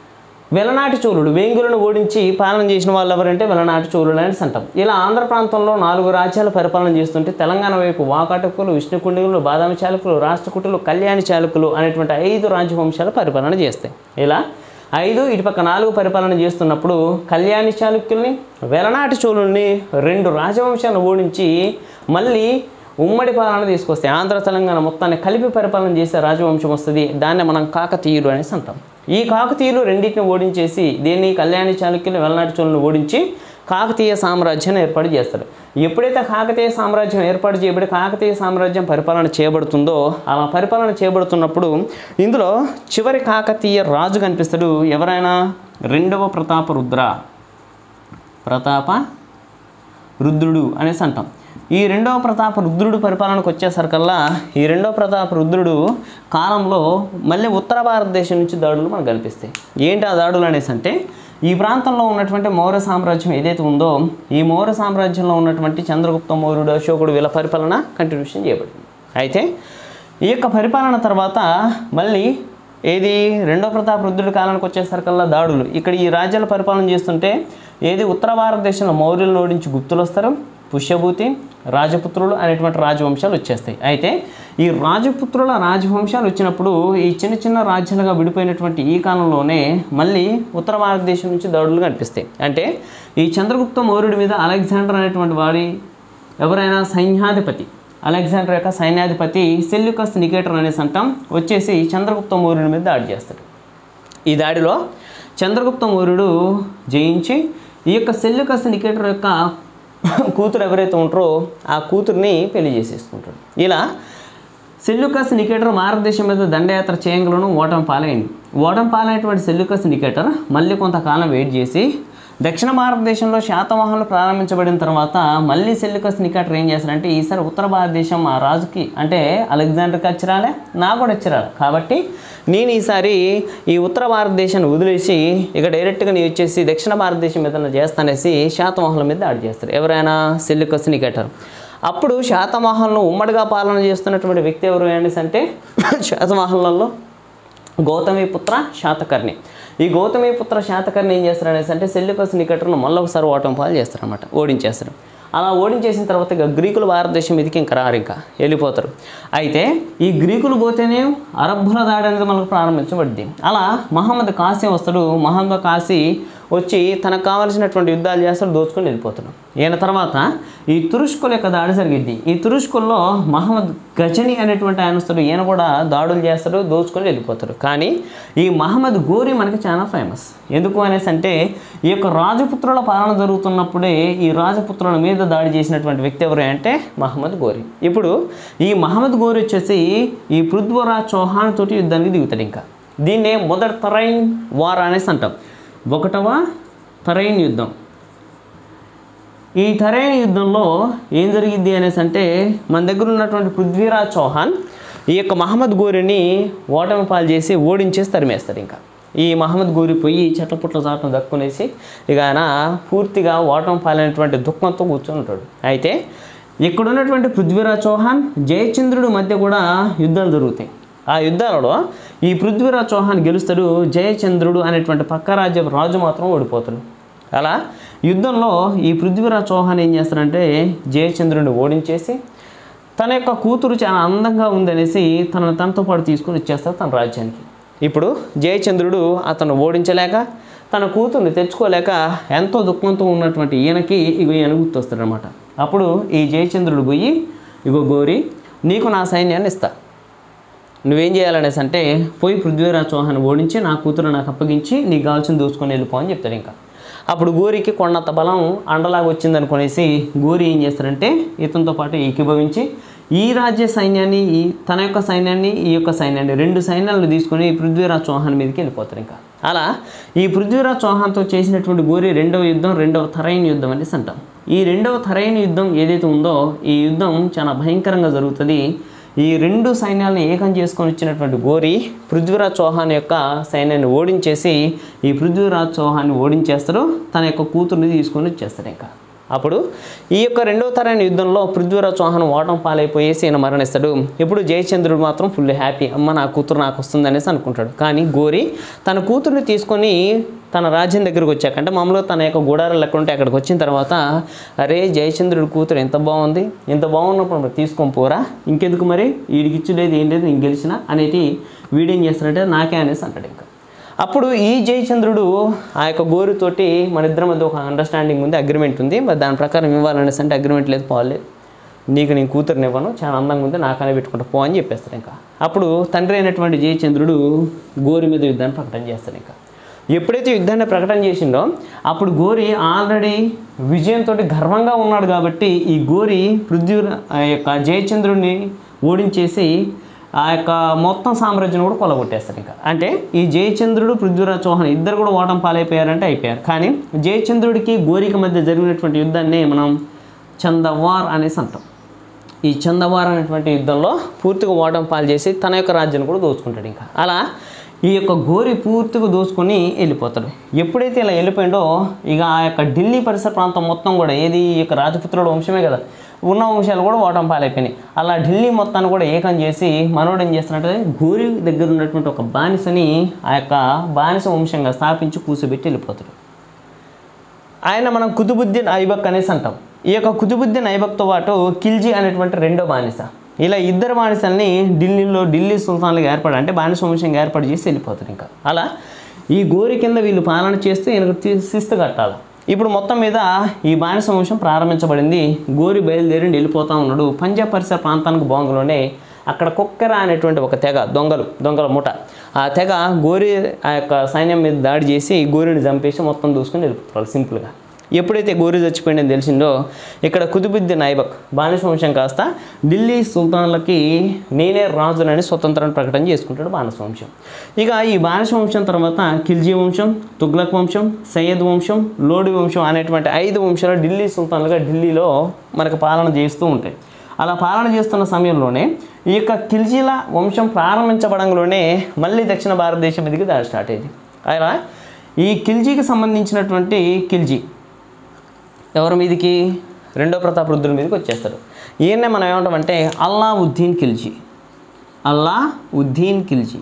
వెలనాటి చోళుడు వేంగులను ఓడించి పాలన చేసిన వాళ్ళు ఎవరంటే వెలనాటి చోళుడు అని అంటాం ఇలా ఆంధ్ర ప్రాంతంలో నాలుగు రాజ్యాలు పరిపాలన చేస్తుంటే తెలంగాణ వైపు వాకాటకులు విష్ణుకుండిగులు బాదామి చాలకులు రాష్ట్రకుటులు కళ్యాణి చాలకులు అనేటువంటి ఐదు రాజవంశాలు పరిపాలన చేస్తాయి ఇలా ఐదు ఇటుపక్క నాలుగు పరిపాలన చేస్తున్నప్పుడు కళ్యాణి చాళుక్యుల్ని వెలనాటి చోళుల్ని రెండు రాజవంశాలను ఓడించి మళ్ళీ ఉమ్మడి పాలన తీసుకొస్తాయి ఆంధ్ర తెలంగాణ మొత్తాన్ని కలిపి పరిపాలన చేసే రాజవంశం వస్తుంది దాన్ని మనం కాకతీయులు అనేసి అంటాం ఈ కాకతీయులు రెండింటిని ఓడించేసి దీన్ని కళ్యాణి చాళుక్యులు వెలనాటి చోళుని ఓడించి కాకతీయ సామ్రాజ్యాన్ని ఏర్పాటు చేస్తారు ఎప్పుడైతే కాకతీయ సామ్రాజ్యం ఏర్పాటు చేయబడి కాకతీయ సామ్రాజ్యం పరిపాలన చేయబడుతుందో అలా పరిపాలన చేయబడుతున్నప్పుడు ఇందులో చివరి కాకతీయ రాజు కనిపిస్తాడు ఎవరైనా రెండవ ప్రతాప రుద్ర ప్రతాప రుద్రుడు అనేసి అంటాం ఈ రెండవ ప్రతాప రుద్రుడు పరిపాలనకు వచ్చేసరికల్లా ఈ రెండవ ప్రతాప రుద్రుడు కాలంలో మళ్ళీ ఉత్తర భారతదేశం నుంచి దాడులు మనకు కనిపిస్తాయి ఏంటి ఆ దాడులు అనేసి అంటే ఈ ప్రాంతంలో ఉన్నటువంటి మౌర్య సామ్రాజ్యం ఏదైతే ఉందో ఈ మౌర్య సామ్రాజ్యంలో ఉన్నటువంటి చంద్రగుప్త మౌర్యుడు అశోకుడు వీళ్ళ పరిపాలన కంటిన్యూషన్ చేయబడింది అయితే ఈ యొక్క పరిపాలన తర్వాత మళ్ళీ ఏది రెండో ప్రతాప రుద్రుడి కాలానికి వచ్చేసరికల్లా దాడులు ఇక్కడ ఈ రాజ్యాల పరిపాలన చేస్తుంటే ఏది ఉత్తర భారతదేశంలో మౌర్యులను ఓడించి గుప్తులు వస్తారు పుష్యభూతి రాజపుత్రులు అనేటువంటి రాజవంశాలు వచ్చేస్తాయి అయితే ఈ రాజపుత్రుల రాజవంశాలు వచ్చినప్పుడు ఈ చిన్న చిన్న రాజ్యాలుగా విడిపోయినటువంటి ఈ కాలంలోనే మళ్ళీ ఉత్తర భారతదేశం నుంచి దాడులు కనిపిస్తాయి అంటే ఈ చంద్రగుప్త మౌర్యుడి మీద అలెగ్జాండర్ అనేటువంటి వాడి ఎవరైనా సైన్యాధిపతి అలెగ్జాండర్ యొక్క సైన్యాధిపతి సెల్యుకస్ నికేటర్ అనేసి అంటాం వచ్చేసి చంద్రగుప్త మౌర్యుడి మీద దాడి చేస్తాడు ఈ దాడిలో చంద్రగుప్త మౌర్యుడు జయించి ఈ యొక్క సెల్యుకస్ నికేటర్ యొక్క కూతురు ఎవరైతే ఉంటారో ఆ కూతుర్ని పెళ్లి చేసేసుకుంటాడు ఇలా సెల్యుకస్ నికేటర్ భారతదేశం మీద దండయాత్ర చేయగలను ఓటమి పాలైంది ఓటమి పాలైనటువంటి సెల్యుకస్ నికేటర్ మళ్ళీ కొంతకాలం వెయిట్ చేసి దక్షిణ భారతదేశంలో శాతవాహనులు ప్రారంభించబడిన తర్వాత మళ్ళీ సెల్యుకస్ నికేటర్ ఏం చేస్తారంటే ఈసారి ఉత్తర భారతదేశం ఆ రాజుకి అంటే అలెగ్జాండర్కి వచ్చిరాలే నా కూడా వచ్చిరాలి కాబట్టి నేను ఈసారి ఈ ఉత్తర భారతదేశాన్ని వదిలేసి ఇక డైరెక్ట్గా నేను వచ్చేసి దక్షిణ భారతదేశం మీద చేస్తానేసి శాతవాహనుల మీద దాడి చేస్తారు ఎవరైనా సెల్యుకస్ నికేటర్ అప్పుడు శాతవాహనులను ఉమ్మడిగా పాలన చేస్తున్నటువంటి వ్యక్తి ఎవరు అనేసి అంటే శాతవాహనులలో గౌతమిపుత్ర శాతకర్ణి ఈ గౌతమిపుత్ర శాతకర్ణి ఏం చేస్తారు అనేసి అంటే సెల్యుకస్ నికటర్ను మళ్ళీ ఒకసారి ఓటమి పాలు చేస్తారన్నమాట ఓడించేస్తారు అలా ఓడించేసిన తర్వాత ఇక గ్రీకులు భారతదేశం మీదకి ఇంకా రారు ఇంకా వెళ్ళిపోతారు అయితే ఈ గ్రీకులు పోతేనే అరబ్బుల దాడి అనేది మనకు ప్రారంభించబడింది అలా మహమ్మద్ కాశీ వస్తాడు మహమ్మద్ కాశీ వచ్చి తనకు కావాల్సినటువంటి యుద్ధాలు చేస్తాడు దోచుకొని వెళ్ళిపోతాడు ఈయన తర్వాత ఈ తురుష్కుల యొక్క దాడి జరిగింది ఈ తురుష్కుల్లో మహమ్మద్ గజని అనేటువంటి ఆయన వస్తాడు ఈయన కూడా దాడులు చేస్తాడు దోచుకొని వెళ్ళిపోతాడు కానీ ఈ మహమ్మద్ గోరి మనకి చాలా ఫేమస్ ఎందుకు అనేసి అంటే ఈ యొక్క రాజపుత్రుల పాలన జరుగుతున్నప్పుడే ఈ రాజపుత్రుల మీద దాడి చేసినటువంటి వ్యక్తి ఎవరు అంటే మహమ్మద్ గోరి ఇప్పుడు ఈ మహమ్మద్ గోరి వచ్చేసి ఈ పృథ్వరాజ్ చౌహాన్ తోటి యుద్ధానికి దిగుతాడు ఇంకా దీన్నే మొదటి తరైన్ వార్ అనేసి అంటాం ఒకటవ తరైన్ యుద్ధం ఈ తరైన్ యుద్ధంలో ఏం జరిగింది అనేసి అంటే మన దగ్గర ఉన్నటువంటి పృథ్వీరాజ్ చౌహాన్ ఈ యొక్క మహమ్మద్ గోరిని ఓటమి పాలు చేసి ఓడించేసి తరిమేస్తాడు ఇంకా ఈ మహమ్మద్ గోరి పోయి చెట్ల చాటం దక్కునేసి ఇక ఆయన పూర్తిగా ఓటమి పాలైనటువంటి దుఃఖంతో కూర్చొని ఉంటాడు అయితే ఇక్కడ ఉన్నటువంటి పృథ్వీరాజ్ చౌహాన్ జయచంద్రుడి మధ్య కూడా యుద్ధాలు జరుగుతాయి ఆ యుద్ధాలలో ఈ పృథ్వీరాజ్ చౌహాన్ గెలుస్తాడు జయచంద్రుడు అనేటువంటి పక్క రాజ్య రాజు మాత్రం ఓడిపోతాడు అలా యుద్ధంలో ఈ పృథ్వీరాజ్ చౌహాన్ ఏం చేస్తాడంటే జయచంద్రుడిని ఓడించేసి తన యొక్క కూతురు చాలా అందంగా ఉందనేసి తనను తనతో పాటు తీసుకొని వచ్చేస్తాడు తన రాజ్యానికి ఇప్పుడు జయచంద్రుడు అతను ఓడించలేక తన కూతుర్ని తెచ్చుకోలేక ఎంతో దుఃఖంతో ఉన్నటువంటి ఈయనకి ఇగో ఈయన గుర్తొస్తాడనమాట అప్పుడు ఈ జయచంద్రుడు పోయి ఇగో గోరి నీకు నా సైన్యాన్ని ఇస్తా నువ్వేం చేయాలనేసి అంటే పోయి పృథ్వీరాజ్ చౌహాన్ ఓడించి నా కూతురు నాకు అప్పగించి నీకు కావాల్సింది దోచుకొని వెళ్ళిపో అని చెప్తాడు ఇంకా అప్పుడు గోరికి కొండంత బలం అండలాగా వచ్చింది అనుకునేసి గోరి ఏం చేస్తారంటే ఇతనితో పాటు ఏకీభవించి ఈ రాజ్య సైన్యాన్ని ఈ తన యొక్క సైన్యాన్ని ఈ యొక్క సైన్యాన్ని రెండు సైన్యాలను తీసుకొని పృథ్వీరాజ్ చౌహాన్ మీదకి వెళ్ళిపోతారు ఇంకా అలా ఈ పృథ్వీరాజ్ చౌహాన్తో చేసినటువంటి గోరి రెండవ యుద్ధం రెండవ తరైన యుద్ధం అనేసి అంటాం ఈ రెండవ తరైన యుద్ధం ఏదైతే ఉందో ఈ యుద్ధం చాలా భయంకరంగా జరుగుతుంది ఈ రెండు సైన్యాలను ఏకం చేసుకొని వచ్చినటువంటి గోరి పృథ్వీరాజ్ చౌహాన్ యొక్క సైన్యాన్ని ఓడించేసి ఈ పృథ్వీరాజ్ చౌహాన్ని ఓడించేస్తారు తన యొక్క కూతుర్ని తీసుకొని వచ్చేస్తారు ఇంకా అప్పుడు ఈ యొక్క రెండవ తరైన యుద్ధంలో పృథ్వీరాజ్ చౌహాన్ ఓటం పాలైపోయేసి ఈయన మరణిస్తాడు ఇప్పుడు జయచంద్రుడు మాత్రం ఫుల్ హ్యాపీ అమ్మ నా కూతురు నాకు వస్తుంది అనేసి అనుకుంటాడు కానీ గోరి తన కూతుర్ని తీసుకొని తన రాజ్యం దగ్గరకు వచ్చాక అంటే మామూలుగా తన యొక్క గుడారం లెక్క ఉంటే అక్కడికి వచ్చిన తర్వాత అరే జయచంద్రుడి కూతురు ఎంత బాగుంది ఇంత బాగున్నప్పుడు మరి తీసుకొని పోరా ఇంకెందుకు మరి వీడికి ఇచ్చు లేదు ఏం లేదు నేను గెలిచిన అనేది వీడేం చేస్తాడంటే నాకే అనేసి అంటాడు ఇంకా అప్పుడు ఈ జయచంద్రుడు ఆ యొక్క గోరుతోటి మన ఇద్దరి మధ్య ఒక అండర్స్టాండింగ్ ఉంది అగ్రిమెంట్ ఉంది మరి దాని ప్రకారం ఇవ్వాలనేసి అంటే అగ్రిమెంట్ లేదు పోలేదు నీకు నేను కూతురుని ఇవ్వను చాలా అందంగా ఉంది నాకనే పెట్టుకుంటా పో అని చెప్పేస్తాడు ఇంకా అప్పుడు తండ్రి అయినటువంటి జయచంద్రుడు గోరి మీద యుద్ధాన్ని ప్రకటన చేస్తాడు ఇంకా ఎప్పుడైతే యుద్ధాన్ని ప్రకటన చేసిండో అప్పుడు గోరి ఆల్రెడీ విజయంతో గర్వంగా ఉన్నాడు కాబట్టి ఈ గోరి పృథ్వీ ఆ యొక్క జయచంద్రుడిని ఓడించేసి ఆ యొక్క మొత్తం సామ్రాజ్యం కూడా కొలగొట్టేస్తారు ఇంకా అంటే ఈ జయచంద్రుడు పృథ్వీరాజ్ చౌహాన్ ఇద్దరు కూడా ఓటం పాలైపోయారంటే అయిపోయారు కానీ జయచంద్రుడికి గోరికి మధ్య జరిగినటువంటి యుద్ధాన్ని మనం చందవార్ అనేసి అంటాం ఈ చందవార్ అనేటువంటి యుద్ధంలో పూర్తిగా ఓటం పాలు చేసి తన యొక్క రాజ్యాన్ని కూడా దోచుకుంటాడు ఇంకా అలా ఈ యొక్క గోరి పూర్తిగా దోచుకొని వెళ్ళిపోతాడు ఎప్పుడైతే ఇలా వెళ్ళిపోయిండో ఇక ఆ యొక్క ఢిల్లీ పరిసర ప్రాంతం మొత్తం కూడా ఏది ఈ యొక్క రాజపుత్రుడు వంశమే కదా ఉన్న వంశాలు కూడా ఓటం పాలైపోయినాయి అలా ఢిల్లీ మొత్తాన్ని కూడా ఏకం చేసి మనోడు ఏం చేస్తున్నట్టే గోరి దగ్గర ఉన్నటువంటి ఒక బానిసని ఆ యొక్క బానిస వంశంగా స్థాపించి కూర్చోబెట్టి వెళ్ళిపోతాడు ఆయన మనం కుతుబుద్దీన్ ఐబక్ అనేసి అంటాం ఈ యొక్క కుతుబుద్దీన్ ఐబక్తో పాటు ఖిల్జీ అనేటువంటి రెండో బానిస ఇలా ఇద్దరు బానిసల్ని ఢిల్లీలో ఢిల్లీ సుల్తాన్లుగా ఏర్పడి అంటే బానిస వంశంగా ఏర్పాటు చేసి వెళ్ళిపోతారు ఇంకా అలా ఈ గోరి కింద వీళ్ళు పాలన చేస్తూ ఈయనకు తి- శిస్తు కట్టాలి ఇప్పుడు మొత్తం మీద ఈ బానిస వంశం ప్రారంభించబడింది గోరి బయలుదేరి వెళ్ళిపోతా ఉన్నాడు పంజాబ్ పరిసర ప్రాంతానికి బాంగులోనే అక్కడ కుక్కెర అనేటువంటి ఒక తెగ దొంగలు దొంగల ముఠ ఆ తెగ గోరి ఆ యొక్క సైన్యం మీద దాడి చేసి గోరిని చంపేసి మొత్తం దూసుకొని వెళ్ళిపోతారు సింపుల్గా ఎప్పుడైతే గోరి చచ్చిపోయిందని తెలిసిందో ఇక్కడ కుతుబుద్దీన్ ఐబక్ బానిస వంశం కాస్త ఢిల్లీ సుల్తాన్లకి నేనే రాజునని స్వతంత్రాన్ని ప్రకటన చేసుకుంటాడు బానిస వంశం ఇక ఈ బానిస వంశం తర్వాత ఖిల్జీ వంశం తుగ్లక్ వంశం సయ్యద్ వంశం లోడి వంశం అనేటువంటి ఐదు వంశాలు ఢిల్లీ సుల్తాన్లుగా ఢిల్లీలో మనకు పాలన చేస్తూ ఉంటాయి అలా పాలన చేస్తున్న సమయంలోనే ఈ యొక్క ఖిల్జీల వంశం ప్రారంభించబడంలోనే మళ్ళీ దక్షిణ భారతదేశం మీదకి దాడి స్టార్ట్ అయింది అలా ఈ ఖిల్జీకి సంబంధించినటువంటి ఖిల్జీ ఎవరి మీదకి రెండో ప్రతాప్ రుద్రుడి మీదకి వచ్చేస్తారు ఈయన్నే మనం ఏమంటామంటే అల్లా ఉద్దీన్ ఖిల్జీ అల్లా ఉద్దీన్ ఖిల్జీ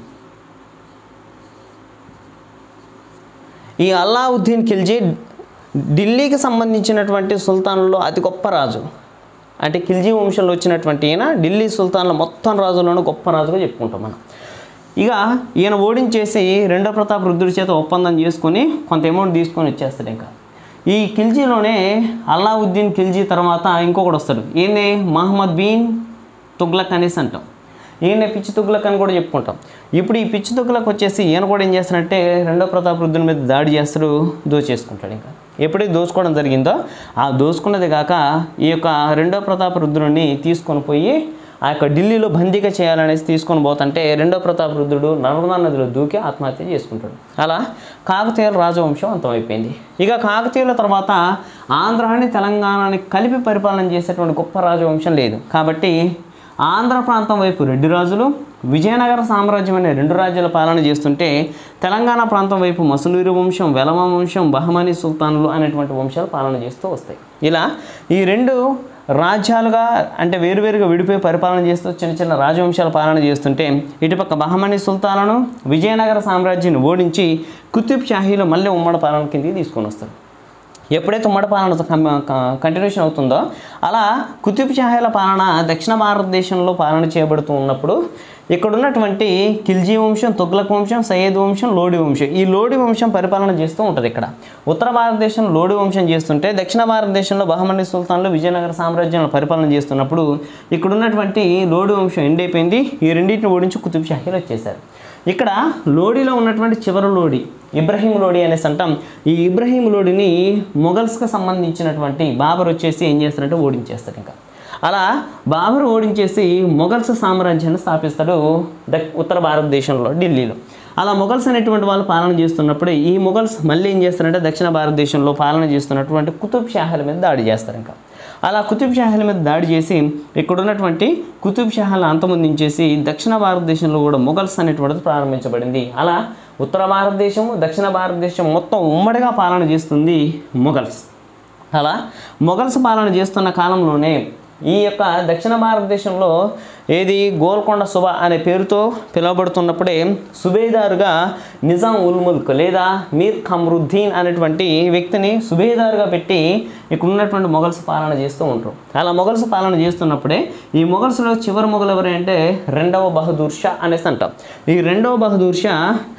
ఈ అల్లావుద్దీన్ ఖిల్జీ ఢిల్లీకి సంబంధించినటువంటి సుల్తాన్లలో అతి గొప్ప రాజు అంటే ఖిల్జీ వంశంలో వచ్చినటువంటి ఈయన ఢిల్లీ సుల్తాన్ల మొత్తం రాజులను గొప్ప రాజుగా చెప్పుకుంటాం మనం ఇక ఈయన ఓడించేసి రెండో ప్రతాప్ రుద్రుడి చేత ఒప్పందం చేసుకొని కొంత అమౌంట్ తీసుకొని వచ్చేస్తాడు ఇంకా ఈ ఖిల్జీలోనే అల్లావుద్దీన్ ఖిల్జీ తర్వాత ఇంకొకటి వస్తాడు ఈయనే మహమ్మద్ బీన్ తుగ్లక్ అనేసి అంటాం ఈయన పిచ్చి తుగ్లక్ అని కూడా చెప్పుకుంటాం ఇప్పుడు ఈ పిచ్చి తుగ్లక్ వచ్చేసి ఈయన కూడా ఏం చేస్తాడంటే రెండో ప్రతాప్ రుద్రుని మీద దాడి చేస్తాడు దోచేసుకుంటాడు ఇంకా ఎప్పుడైతే దోచుకోవడం జరిగిందో ఆ దోచుకున్నది కాక ఈ యొక్క రెండో ప్రతాప్ రుద్రుని తీసుకొని పోయి ఆ యొక్క ఢిల్లీలో బందీగా చేయాలనేసి తీసుకొని పోతుంటే రెండో ప్రతాప్ రుద్రుడు నర్మదా నదిలో దూకి ఆత్మహత్య చేసుకుంటాడు అలా కాకతీయుల రాజవంశం అంతమైపోయింది ఇక కాకతీయుల తర్వాత ఆంధ్రాని తెలంగాణని కలిపి పరిపాలన చేసేటువంటి గొప్ప రాజవంశం లేదు కాబట్టి ఆంధ్ర ప్రాంతం వైపు రెడ్డి రాజులు విజయనగర సామ్రాజ్యం అనే రెండు రాజ్యాల పాలన చేస్తుంటే తెలంగాణ ప్రాంతం వైపు మసులూరి వంశం వెలమ వంశం బహమని సుల్తానులు అనేటువంటి వంశాలు పాలన చేస్తూ వస్తాయి ఇలా ఈ రెండు రాజ్యాలుగా అంటే వేరువేరుగా విడిపోయి పరిపాలన చేస్తూ చిన్న చిన్న రాజవంశాల పాలన చేస్తుంటే ఇటుపక్క బహమని సుల్తాలను విజయనగర సామ్రాజ్యాన్ని ఓడించి కుతుబ్ షాహీలో మళ్ళీ ఉమ్మడి పాలన కిందకి తీసుకొని వస్తారు ఎప్పుడైతే ఉమ్మడి పాలన కంటిన్యూషన్ అవుతుందో అలా కుతుబ్ షాహీల పాలన దక్షిణ భారతదేశంలో పాలన చేయబడుతూ ఉన్నప్పుడు ఇక్కడ ఉన్నటువంటి ఖిల్జీ వంశం తుగ్లక్ వంశం సయ్యద్ వంశం లోడి వంశం ఈ లోడి వంశం పరిపాలన చేస్తూ ఉంటుంది ఇక్కడ ఉత్తర భారతదేశం లోడి వంశం చేస్తుంటే దక్షిణ భారతదేశంలో బహమని సుల్తాన్లు విజయనగర సామ్రాజ్యాలను పరిపాలన చేస్తున్నప్పుడు ఇక్కడ ఉన్నటువంటి లోడి వంశం ఎండ్ అయిపోయింది ఈ రెండింటిని ఓడించి కుతుబ్ షాహీలు వచ్చేసారు ఇక్కడ లోడిలో ఉన్నటువంటి చివరి లోడి ఇబ్రహీం లోడి అనేసి అంటాం ఈ ఇబ్రహీం లోడిని మొఘల్స్కి సంబంధించినటువంటి బాబర్ వచ్చేసి ఏం చేస్తారంటే ఓడించేస్తాడు ఇంకా అలా బాబర్ ఓడించేసి మొఘల్స్ సామ్రాజ్యాన్ని స్థాపిస్తాడు ద ఉత్తర భారతదేశంలో ఢిల్లీలో అలా మొఘల్స్ అనేటువంటి వాళ్ళు పాలన చేస్తున్నప్పుడు ఈ మొఘల్స్ మళ్ళీ ఏం చేస్తారంటే దక్షిణ భారతదేశంలో పాలన చేస్తున్నటువంటి కుతుబ్ షాహీల మీద దాడి చేస్తారు ఇంకా అలా కుతుబ్ షాహీల మీద దాడి చేసి ఇక్కడ ఉన్నటువంటి కుతుబ్ షాహాలను అంతమొందించేసి దక్షిణ భారతదేశంలో కూడా మొఘల్స్ అనేటువంటిది ప్రారంభించబడింది అలా ఉత్తర భారతదేశం దక్షిణ భారతదేశం మొత్తం ఉమ్మడిగా పాలన చేస్తుంది మొఘల్స్ అలా మొఘల్స్ పాలన చేస్తున్న కాలంలోనే ఈ యొక్క దక్షిణ భారతదేశంలో ఏది గోల్కొండ సుబ అనే పేరుతో పిలువబడుతున్నప్పుడే సుబేదారుగా నిజాం ఉల్ ముల్క్ లేదా మీర్ ఖమ్రుద్దీన్ అనేటువంటి వ్యక్తిని సుబేదారుగా పెట్టి ఇక్కడ ఉన్నటువంటి మొఘల్స్ పాలన చేస్తూ ఉంటారు అలా మొఘల్స్ పాలన చేస్తున్నప్పుడే ఈ మొఘల్స్లో చివరి మొఘలు ఎవరంటే రెండవ బహదూర్ షా అనేసి అంటాం ఈ రెండవ బహదూర్ షా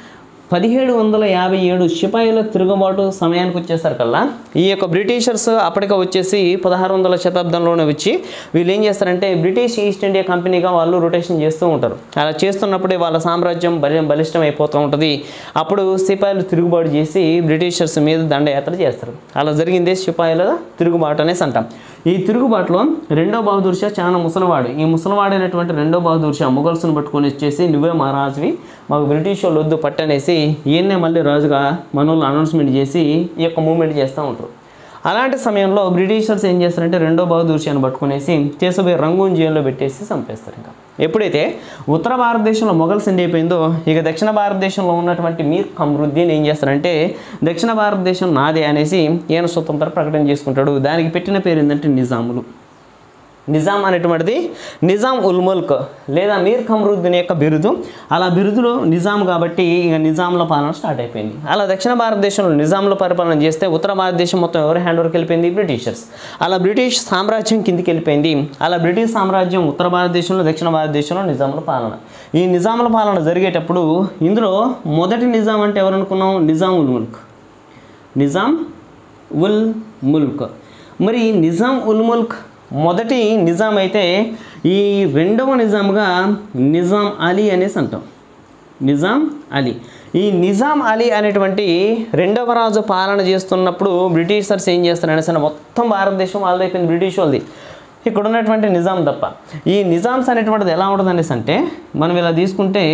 పదిహేడు వందల యాభై ఏడు సిపాయిల తిరుగుబాటు సమయానికి వచ్చేసరికల్లా ఈ యొక్క బ్రిటిషర్స్ అప్పటికే వచ్చేసి పదహారు వందల శతాబ్దంలోనే వచ్చి వీళ్ళు ఏం చేస్తారంటే బ్రిటిష్ ఈస్ట్ ఇండియా కంపెనీగా వాళ్ళు రొటేషన్ చేస్తూ ఉంటారు అలా చేస్తున్నప్పుడే వాళ్ళ సామ్రాజ్యం బలి బలిష్టం అయిపోతూ ఉంటుంది అప్పుడు సిపాయిలు తిరుగుబాటు చేసి బ్రిటిషర్స్ మీద దండయాత్ర చేస్తారు అలా జరిగిందే సిపాయిల తిరుగుబాటు అనేసి అంటాం ఈ తిరుగుబాటులో రెండో బహదూర్ షా చాలా ముసలివాడు ఈ ముసలివాడైనటువంటి రెండో బహదూర్ షా ముగల్స్ను పట్టుకొని వచ్చేసి నువ్వే మా రాజువి మాకు బ్రిటిష్ వాళ్ళు వద్దు పట్టనేసి ఈయన్నే మళ్ళీ రాజుగా మనోళ్ళు అనౌన్స్మెంట్ చేసి ఈ యొక్క మూమెంట్ చేస్తూ ఉంటారు అలాంటి సమయంలో బ్రిటిషర్స్ ఏం చేస్తారంటే రెండో బహదూర్ షాను పట్టుకునేసి చేసబోయే రంగూన్ జైల్లో పెట్టేసి చంపేస్తారు ఇంకా ఎప్పుడైతే ఉత్తర భారతదేశంలో మొఘల్స్ ఎండ్ అయిపోయిందో ఇక దక్షిణ భారతదేశంలో ఉన్నటువంటి మీర్ కమరుద్దీన్ ఏం చేస్తారంటే దక్షిణ భారతదేశం నాదే అనేసి ఈయన స్వతంత్ర ప్రకటన చేసుకుంటాడు దానికి పెట్టిన పేరు ఏంటంటే నిజాములు నిజాం అనేటువంటిది నిజాం ఉల్ ముల్క్ లేదా మీర్ ఖమ్రుద్దీన్ యొక్క బిరుదు అలా బిరుదులో నిజాం కాబట్టి ఇక నిజాంల పాలన స్టార్ట్ అయిపోయింది అలా దక్షిణ భారతదేశంలో నిజాంల పరిపాలన చేస్తే ఉత్తర భారతదేశం మొత్తం ఎవరి హ్యాండ్ ఓవర్కి వెళ్ళిపోయింది బ్రిటిషర్స్ అలా బ్రిటిష్ సామ్రాజ్యం కిందికి వెళ్ళిపోయింది అలా బ్రిటిష్ సామ్రాజ్యం ఉత్తర భారతదేశంలో దక్షిణ భారతదేశంలో నిజాముల పాలన ఈ నిజాముల పాలన జరిగేటప్పుడు ఇందులో మొదటి నిజాం అంటే ఎవరు అనుకున్నాం నిజాం ఉల్ ముల్క్ నిజాం ఉల్ ముల్క్ మరి ఈ నిజాం ఉల్ ముల్క్ మొదటి నిజాం అయితే ఈ రెండవ నిజాంగా నిజాం అలీ అనేసి అంటాం నిజాం అలీ ఈ నిజాం అలీ అనేటువంటి రెండవ రాజు పాలన చేస్తున్నప్పుడు బ్రిటిషర్స్ ఏం చేస్తారు అనేసి మొత్తం భారతదేశం వాళ్ళది అయిపోయింది బ్రిటిష్ వాళ్ళది ఇక్కడ ఉన్నటువంటి నిజాం తప్ప ఈ నిజామ్స్ అనేటువంటిది ఎలా ఉంటుంది అనేసి అంటే మనం ఇలా తీసుకుంటే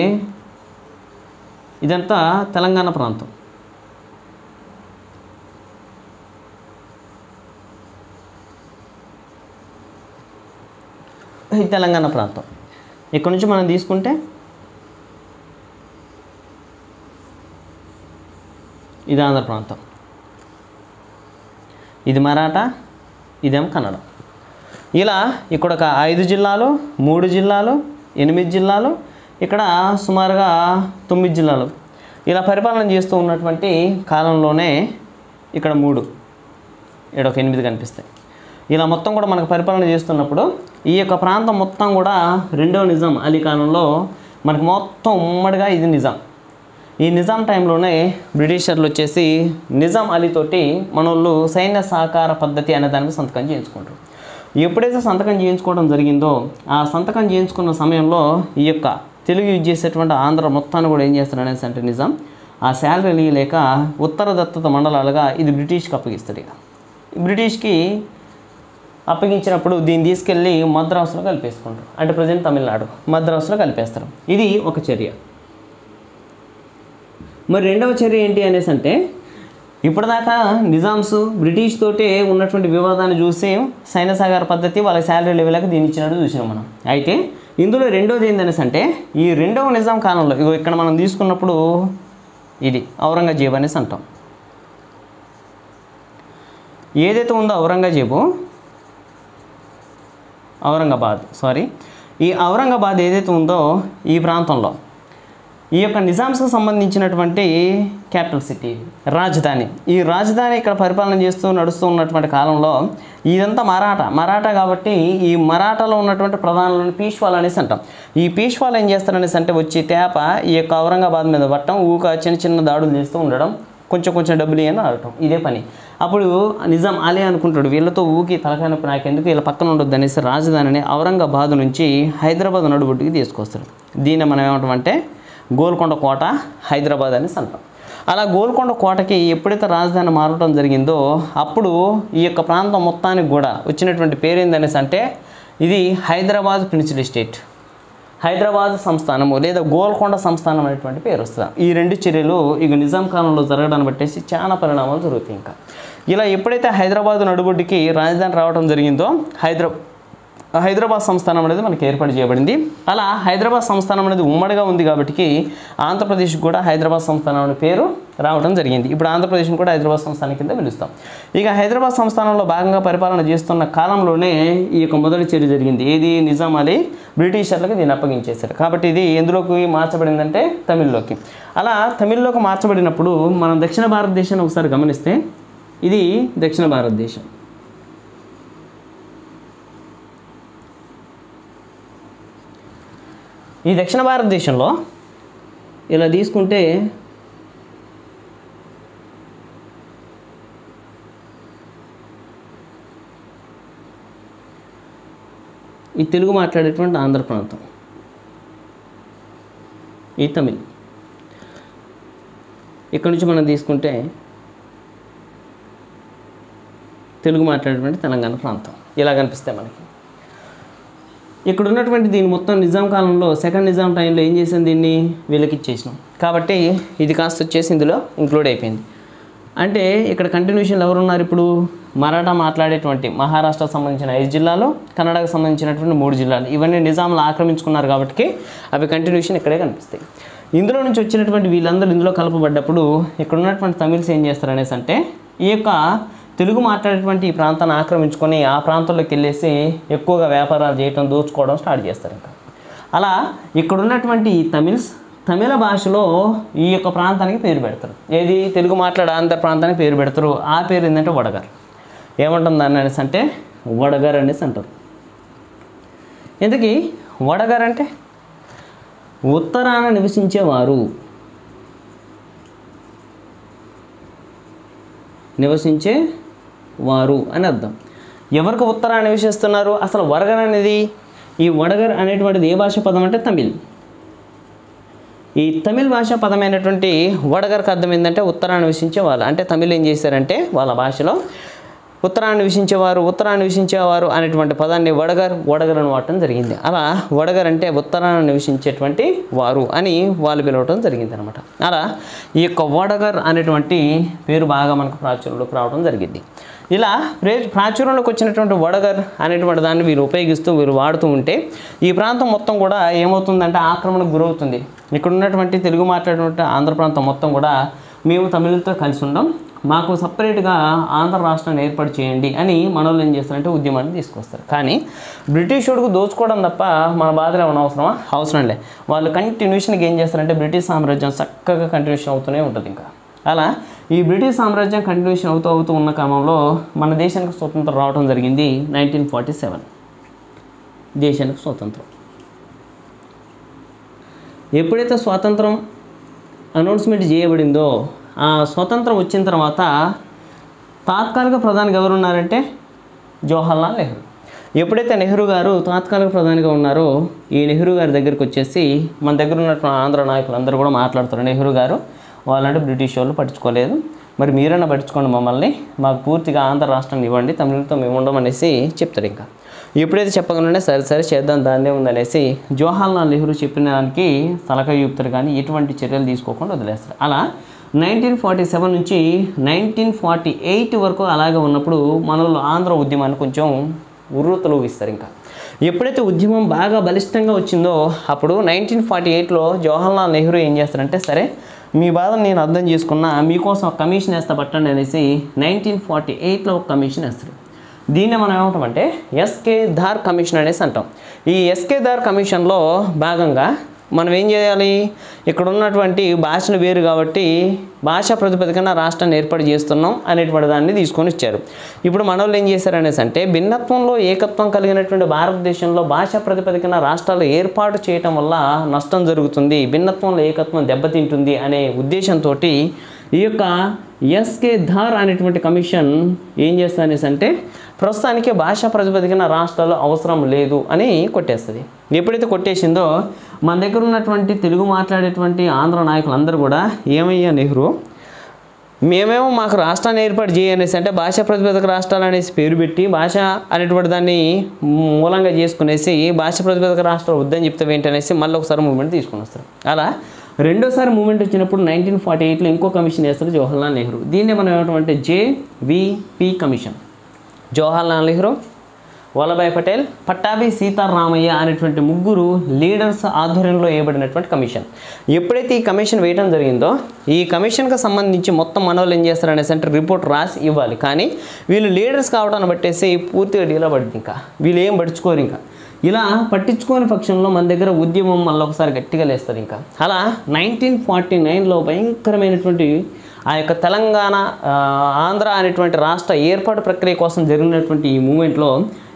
ఇదంతా తెలంగాణ ప్రాంతం ఇది తెలంగాణ ప్రాంతం ఇక్కడ నుంచి మనం తీసుకుంటే ఇది ఆంధ్ర ప్రాంతం ఇది మరాఠా ఇదేమో కన్నడ ఇలా ఇక్కడ ఒక ఐదు జిల్లాలు మూడు జిల్లాలు ఎనిమిది జిల్లాలు ఇక్కడ సుమారుగా తొమ్మిది జిల్లాలు ఇలా పరిపాలన చేస్తూ ఉన్నటువంటి కాలంలోనే ఇక్కడ మూడు ఇక్కడ ఒక ఎనిమిది కనిపిస్తాయి ఇలా మొత్తం కూడా మనకు పరిపాలన చేస్తున్నప్పుడు ఈ యొక్క ప్రాంతం మొత్తం కూడా రెండో నిజాం అలీ కాలంలో మనకు మొత్తం ఉమ్మడిగా ఇది నిజాం ఈ నిజాం టైంలోనే బ్రిటిషర్లు వచ్చేసి నిజాం అలీతోటి మనోళ్ళు సైన్య సహకార పద్ధతి అనే దానికి సంతకం చేయించుకుంటారు ఎప్పుడైతే సంతకం చేయించుకోవడం జరిగిందో ఆ సంతకం చేయించుకున్న సమయంలో ఈ యొక్క తెలుగు యూజ్ చేసేటువంటి ఆంధ్ర మొత్తాన్ని కూడా ఏం చేస్తారు అనేసి అంటే నిజాం ఆ శాలరీ లేక ఉత్తర దత్తత మండలాలుగా ఇది బ్రిటిష్కి అప్పగిస్తాడు ఇక బ్రిటిష్కి అప్పగించినప్పుడు దీన్ని తీసుకెళ్ళి మద్రాసులో కలిపేసుకుంటారు అంటే ప్రజెంట్ తమిళనాడు మద్రాసులో కలిపేస్తారు ఇది ఒక చర్య మరి రెండవ చర్య ఏంటి అనేసి అంటే ఇప్పటిదాకా నిజామ్స్ బ్రిటిష్ తోటే ఉన్నటువంటి వివాదాన్ని చూసి సైన్య సహకార పద్ధతి వాళ్ళ శాలరీ లెవెల్కి దీన్ని ఇచ్చినట్టు చూసినాం మనం అయితే ఇందులో రెండోది ఏంటనేసి అంటే ఈ రెండవ నిజాం కాలంలో ఇగో ఇక్కడ మనం తీసుకున్నప్పుడు ఇది ఔరంగజేబు అనేసి అంటాం ఏదైతే ఉందో ఔరంగజేబు ఔరంగాబాద్ సారీ ఈ ఔరంగాబాద్ ఏదైతే ఉందో ఈ ప్రాంతంలో ఈ యొక్క నిజాంస్కి సంబంధించినటువంటి క్యాపిటల్ సిటీ రాజధాని ఈ రాజధాని ఇక్కడ పరిపాలన చేస్తూ నడుస్తూ ఉన్నటువంటి కాలంలో ఇదంతా మరాఠా మరాఠా కాబట్టి ఈ మరాఠాలో ఉన్నటువంటి ప్రధానులను పీష్వాలు అనేసి అంటాం ఈ పీష్వాలు ఏం చేస్తారనేసి అంటే వచ్చి తేప ఈ యొక్క ఔరంగాబాద్ మీద పట్టడం ఊక చిన్న చిన్న దాడులు చేస్తూ ఉండడం కొంచెం కొంచెం డబ్బులు ఇవ్వని ఆడటం ఇదే పని అప్పుడు నిజాం అలీ అనుకుంటాడు వీళ్ళతో ఊకి తలకాయ నొప్పి నాకెందుకు వీళ్ళ పక్కన ఉండొద్దు అనేసి రాజధానిని ఔరంగాబాద్ నుంచి హైదరాబాద్ నడుబొడ్డుకి తీసుకొస్తాడు దీన్ని మనం ఏమంటామంటే గోల్కొండ కోట హైదరాబాద్ అనేసి అంటాం అలా గోల్కొండ కోటకి ఎప్పుడైతే రాజధాని మారటం జరిగిందో అప్పుడు ఈ యొక్క ప్రాంతం మొత్తానికి కూడా వచ్చినటువంటి పేరు ఏందనేసి అంటే ఇది హైదరాబాద్ ప్రిన్సిపల్ స్టేట్ హైదరాబాద్ సంస్థానము లేదా గోల్కొండ సంస్థానం అనేటువంటి పేరు వస్తుంది ఈ రెండు చర్యలు ఇక నిజాం కాలంలో జరగడాన్ని బట్టేసి చాలా పరిణామాలు జరుగుతాయి ఇంకా ఇలా ఎప్పుడైతే హైదరాబాద్ నడుబొడ్డుకి రాజధాని రావడం జరిగిందో హైదరా హైదరాబాద్ సంస్థానం అనేది మనకి ఏర్పాటు చేయబడింది అలా హైదరాబాద్ సంస్థానం అనేది ఉమ్మడిగా ఉంది కాబట్టి ఆంధ్రప్రదేశ్ కూడా హైదరాబాద్ సంస్థానం అనే పేరు రావడం జరిగింది ఇప్పుడు ఆంధ్రప్రదేశ్ని కూడా హైదరాబాద్ సంస్థానం కింద పిలుస్తాం ఇక హైదరాబాద్ సంస్థానంలో భాగంగా పరిపాలన చేస్తున్న కాలంలోనే ఈ యొక్క మొదటి చర్య జరిగింది ఏది నిజాం అలీ బ్రిటిషర్లకు దీన్ని అప్పగించేశారు కాబట్టి ఇది ఎందులోకి మార్చబడిందంటే తమిళ్లోకి అలా తమిళ్లోకి మార్చబడినప్పుడు మనం దక్షిణ భారతదేశాన్ని ఒకసారి గమనిస్తే ఇది దక్షిణ భారతదేశం ఈ దక్షిణ భారతదేశంలో ఇలా తీసుకుంటే ఈ తెలుగు మాట్లాడేటువంటి ఆంధ్ర ప్రాంతం ఈ తమిళ్ ఇక్కడ నుంచి మనం తీసుకుంటే తెలుగు మాట్లాడేటువంటి తెలంగాణ ప్రాంతం ఇలా కనిపిస్తాయి మనకి ఇక్కడ ఉన్నటువంటి దీని మొత్తం నిజాం కాలంలో సెకండ్ నిజాం టైంలో ఏం చేసాం దీన్ని వీళ్ళకి ఇచ్చేసినాం కాబట్టి ఇది కాస్త వచ్చేసి ఇందులో ఇంక్లూడ్ అయిపోయింది అంటే ఇక్కడ కంటిన్యూషన్ ఎవరు ఉన్నారు ఇప్పుడు మరాఠా మాట్లాడేటువంటి మహారాష్ట్రకు సంబంధించిన ఐదు జిల్లాలు కన్నడకు సంబంధించినటువంటి మూడు జిల్లాలు ఇవన్నీ నిజాంలు ఆక్రమించుకున్నారు కాబట్టి అవి కంటిన్యూషన్ ఇక్కడే కనిపిస్తాయి ఇందులో నుంచి వచ్చినటువంటి వీళ్ళందరూ ఇందులో కలపబడ్డప్పుడు ఇక్కడ ఉన్నటువంటి తమిళ్స్ ఏం చేస్తారు అనేసి అంటే ఈ యొక్క తెలుగు మాట్లాడేటువంటి ఈ ప్రాంతాన్ని ఆక్రమించుకొని ఆ ప్రాంతంలోకి వెళ్ళేసి ఎక్కువగా వ్యాపారాలు చేయటం దోచుకోవడం స్టార్ట్ చేస్తారు ఇంకా అలా ఇక్కడ ఉన్నటువంటి ఈ తమిళ్స్ తమిళ భాషలో ఈ యొక్క ప్రాంతానికి పేరు పెడతారు ఏది తెలుగు మాట్లాడే ఆంధ్ర ప్రాంతానికి పేరు పెడతారు ఆ పేరు ఏంటంటే వడగర్ ఏమంటుంది దాన్ని అనేసి అంటే వడగర్ అనేసి అంటారు ఎందుకు వడగర్ అంటే ఉత్తరాన నివసించేవారు నివసించే వారు అని అర్థం ఎవరికి ఉత్తరాన నివసిస్తున్నారు అసలు వడగర్ అనేది ఈ వడగర్ అనేటువంటిది ఏ భాష పదం అంటే తమిళ్ ఈ తమిళ్ భాష పదమైనటువంటి వడగర్కి అర్థం ఏంటంటే ఉత్తరాన్ని నివసించే వాళ్ళు అంటే తమిళ్ ఏం చేశారంటే వాళ్ళ భాషలో ఉత్తరాన్ని నివసించేవారు ఉత్తరాన్ని నివసించేవారు అనేటువంటి పదాన్ని వడగర్ వడగర్ అని వాడటం జరిగింది అలా వడగర్ అంటే ఉత్తరాన్ని నివసించేటువంటి వారు అని వాళ్ళు పిలవటం జరిగింది అనమాట అలా ఈ యొక్క వడగర్ అనేటువంటి పేరు బాగా మనకు ప్రాచుర్యంలోకి రావడం జరిగింది ఇలా ప్రే ప్రాచుర్యంలోకి వచ్చినటువంటి వడగర్ అనేటువంటి దాన్ని వీరు ఉపయోగిస్తూ వీరు వాడుతూ ఉంటే ఈ ప్రాంతం మొత్తం కూడా ఏమవుతుందంటే ఆక్రమణకు గురవుతుంది ఇక్కడ ఉన్నటువంటి తెలుగు మాట్లాడేటువంటి ఆంధ్ర ప్రాంతం మొత్తం కూడా మేము తమిళతో కలిసి ఉండం మాకు సపరేట్గా ఆంధ్ర రాష్ట్రాన్ని ఏర్పాటు చేయండి అని మనోళ్ళు ఏం చేస్తారంటే ఉద్యమాన్ని తీసుకొస్తారు కానీ బ్రిటిష్ వాడికి దోచుకోవడం తప్ప మన బాధలు ఏమైనా అవసరమా అవసరం లే వాళ్ళు కంటిన్యూషన్గా ఏం చేస్తారంటే బ్రిటిష్ సామ్రాజ్యం చక్కగా కంటిన్యూషన్ అవుతూనే ఉంటుంది ఇంకా అలా ఈ బ్రిటిష్ సామ్రాజ్యం కంటిన్యూషన్ అవుతూ అవుతూ ఉన్న క్రమంలో మన దేశానికి స్వతంత్రం రావడం జరిగింది నైన్టీన్ ఫార్టీ సెవెన్ దేశానికి స్వతంత్రం ఎప్పుడైతే స్వాతంత్రం అనౌన్స్మెంట్ చేయబడిందో ఆ స్వతంత్రం వచ్చిన తర్వాత తాత్కాలిక ప్రధానికి ఎవరు ఉన్నారంటే జవహర్లాల్ నెహ్రూ ఎప్పుడైతే నెహ్రూ గారు తాత్కాలిక ప్రధానిగా ఉన్నారో ఈ నెహ్రూ గారి దగ్గరికి వచ్చేసి మన దగ్గర ఉన్నటువంటి ఆంధ్ర నాయకులు అందరూ కూడా మాట్లాడుతారు నెహ్రూ గారు వాళ్ళంటే బ్రిటిష్ వాళ్ళు పట్టించుకోలేదు మరి మీరైనా పట్టించుకోండి మమ్మల్ని మాకు పూర్తిగా ఆంధ్ర రాష్ట్రాన్ని ఇవ్వండి తమిళతో మేము ఉండమనేసి చెప్తారు ఇంకా ఎప్పుడైతే చెప్పగలనే సరే సరే చేద్దాం దాన్నే ఉందనేసి జవహర్లాల్ నెహ్రూ చెప్పిన దానికి సలహా చూపుతారు కానీ ఎటువంటి చర్యలు తీసుకోకుండా వదిలేస్తారు అలా నైన్టీన్ ఫార్టీ సెవెన్ నుంచి నైన్టీన్ ఫార్టీ ఎయిట్ వరకు అలాగే ఉన్నప్పుడు మనలో ఆంధ్ర ఉద్యమాన్ని కొంచెం ఉర్రూతలు ఇస్తారు ఇంకా ఎప్పుడైతే ఉద్యమం బాగా బలిష్టంగా వచ్చిందో అప్పుడు నైన్టీన్ ఫార్టీ ఎయిట్లో జవహర్లాల్ నెహ్రూ ఏం చేస్తారంటే సరే మీ బాధను నేను అర్థం చేసుకున్నా మీకోసం ఒక కమిషన్ వేస్తా పట్టండి అనేసి నైన్టీన్ ఫార్టీ ఎయిట్లో ఒక కమిషన్ వేస్తారు దీన్ని మనం ఏమంటామంటే ఎస్కే ధార్ కమిషన్ అనేసి అంటాం ఈ ఎస్కే ధార్ కమిషన్లో భాగంగా మనం ఏం చేయాలి ఇక్కడ ఉన్నటువంటి భాషలు వేరు కాబట్టి భాషా ప్రతిపదికన రాష్ట్రాన్ని ఏర్పాటు చేస్తున్నాం అనేటువంటి దాన్ని తీసుకొని ఇచ్చారు ఇప్పుడు మన వాళ్ళు ఏం చేశారు అనేసి అంటే భిన్నత్వంలో ఏకత్వం కలిగినటువంటి భారతదేశంలో భాషా ప్రతిపదికన రాష్ట్రాలు ఏర్పాటు చేయటం వల్ల నష్టం జరుగుతుంది భిన్నత్వంలో ఏకత్వం దెబ్బతింటుంది అనే ఉద్దేశంతో ఈ యొక్క ఎస్కే ధార్ అనేటువంటి కమిషన్ ఏం చేస్తుంది అంటే ప్రస్తుతానికి భాషా ప్రతిపదికన రాష్ట్రాలు అవసరం లేదు అని కొట్టేస్తుంది ఎప్పుడైతే కొట్టేసిందో మన దగ్గర ఉన్నటువంటి తెలుగు మాట్లాడేటువంటి ఆంధ్ర నాయకులందరూ కూడా ఏమయ్యా నెహ్రూ మేమేమో మాకు రాష్ట్రాన్ని ఏర్పాటు చేయనేసి అంటే భాషా ప్రతిపదిక రాష్ట్రాలు అనేసి పేరు పెట్టి భాష అనేటువంటి దాన్ని మూలంగా చేసుకునేసి భాష ప్రతిపదిక రాష్ట్రాలు వద్దని చెప్తే ఏంటనేసి మళ్ళీ ఒకసారి మూమెంట్ తీసుకొని వస్తారు అలా రెండోసారి మూమెంట్ వచ్చినప్పుడు నైన్టీన్ ఫార్టీ ఎయిట్లో ఇంకో కమిషన్ వేస్తారు జవహర్లాల్ నెహ్రూ దీన్నే మనం ఏమంటామంటే జేవిపి కమిషన్ జవహర్లాల్ నెహ్రూ వల్లభాయ్ పటేల్ పట్టాభి సీతారామయ్య అనేటువంటి ముగ్గురు లీడర్స్ ఆధ్వర్యంలో వేయబడినటువంటి కమిషన్ ఎప్పుడైతే ఈ కమిషన్ వేయడం జరిగిందో ఈ కమిషన్కి సంబంధించి మొత్తం మనోళ్ళు ఏం చేస్తారు అనేసి అంటే రిపోర్ట్ రాసి ఇవ్వాలి కానీ వీళ్ళు లీడర్స్ కావడాన్ని బట్టేసి పూర్తిగా డీలా పడుతుంది ఇంకా వీళ్ళు ఏం పట్టించుకోరు ఇంకా ఇలా పట్టించుకోని పక్షంలో మన దగ్గర ఉద్యమం మళ్ళీ ఒకసారి గట్టిగా లేస్తారు ఇంకా అలా నైన్టీన్ ఫార్టీ నైన్లో భయంకరమైనటువంటి ఆ యొక్క తెలంగాణ ఆ, ఆంధ్ర అనేటువంటి రాష్ట్ర ఏర్పాటు ప్రక్రియ కోసం జరిగినటువంటి ఈ మూమెంట్లో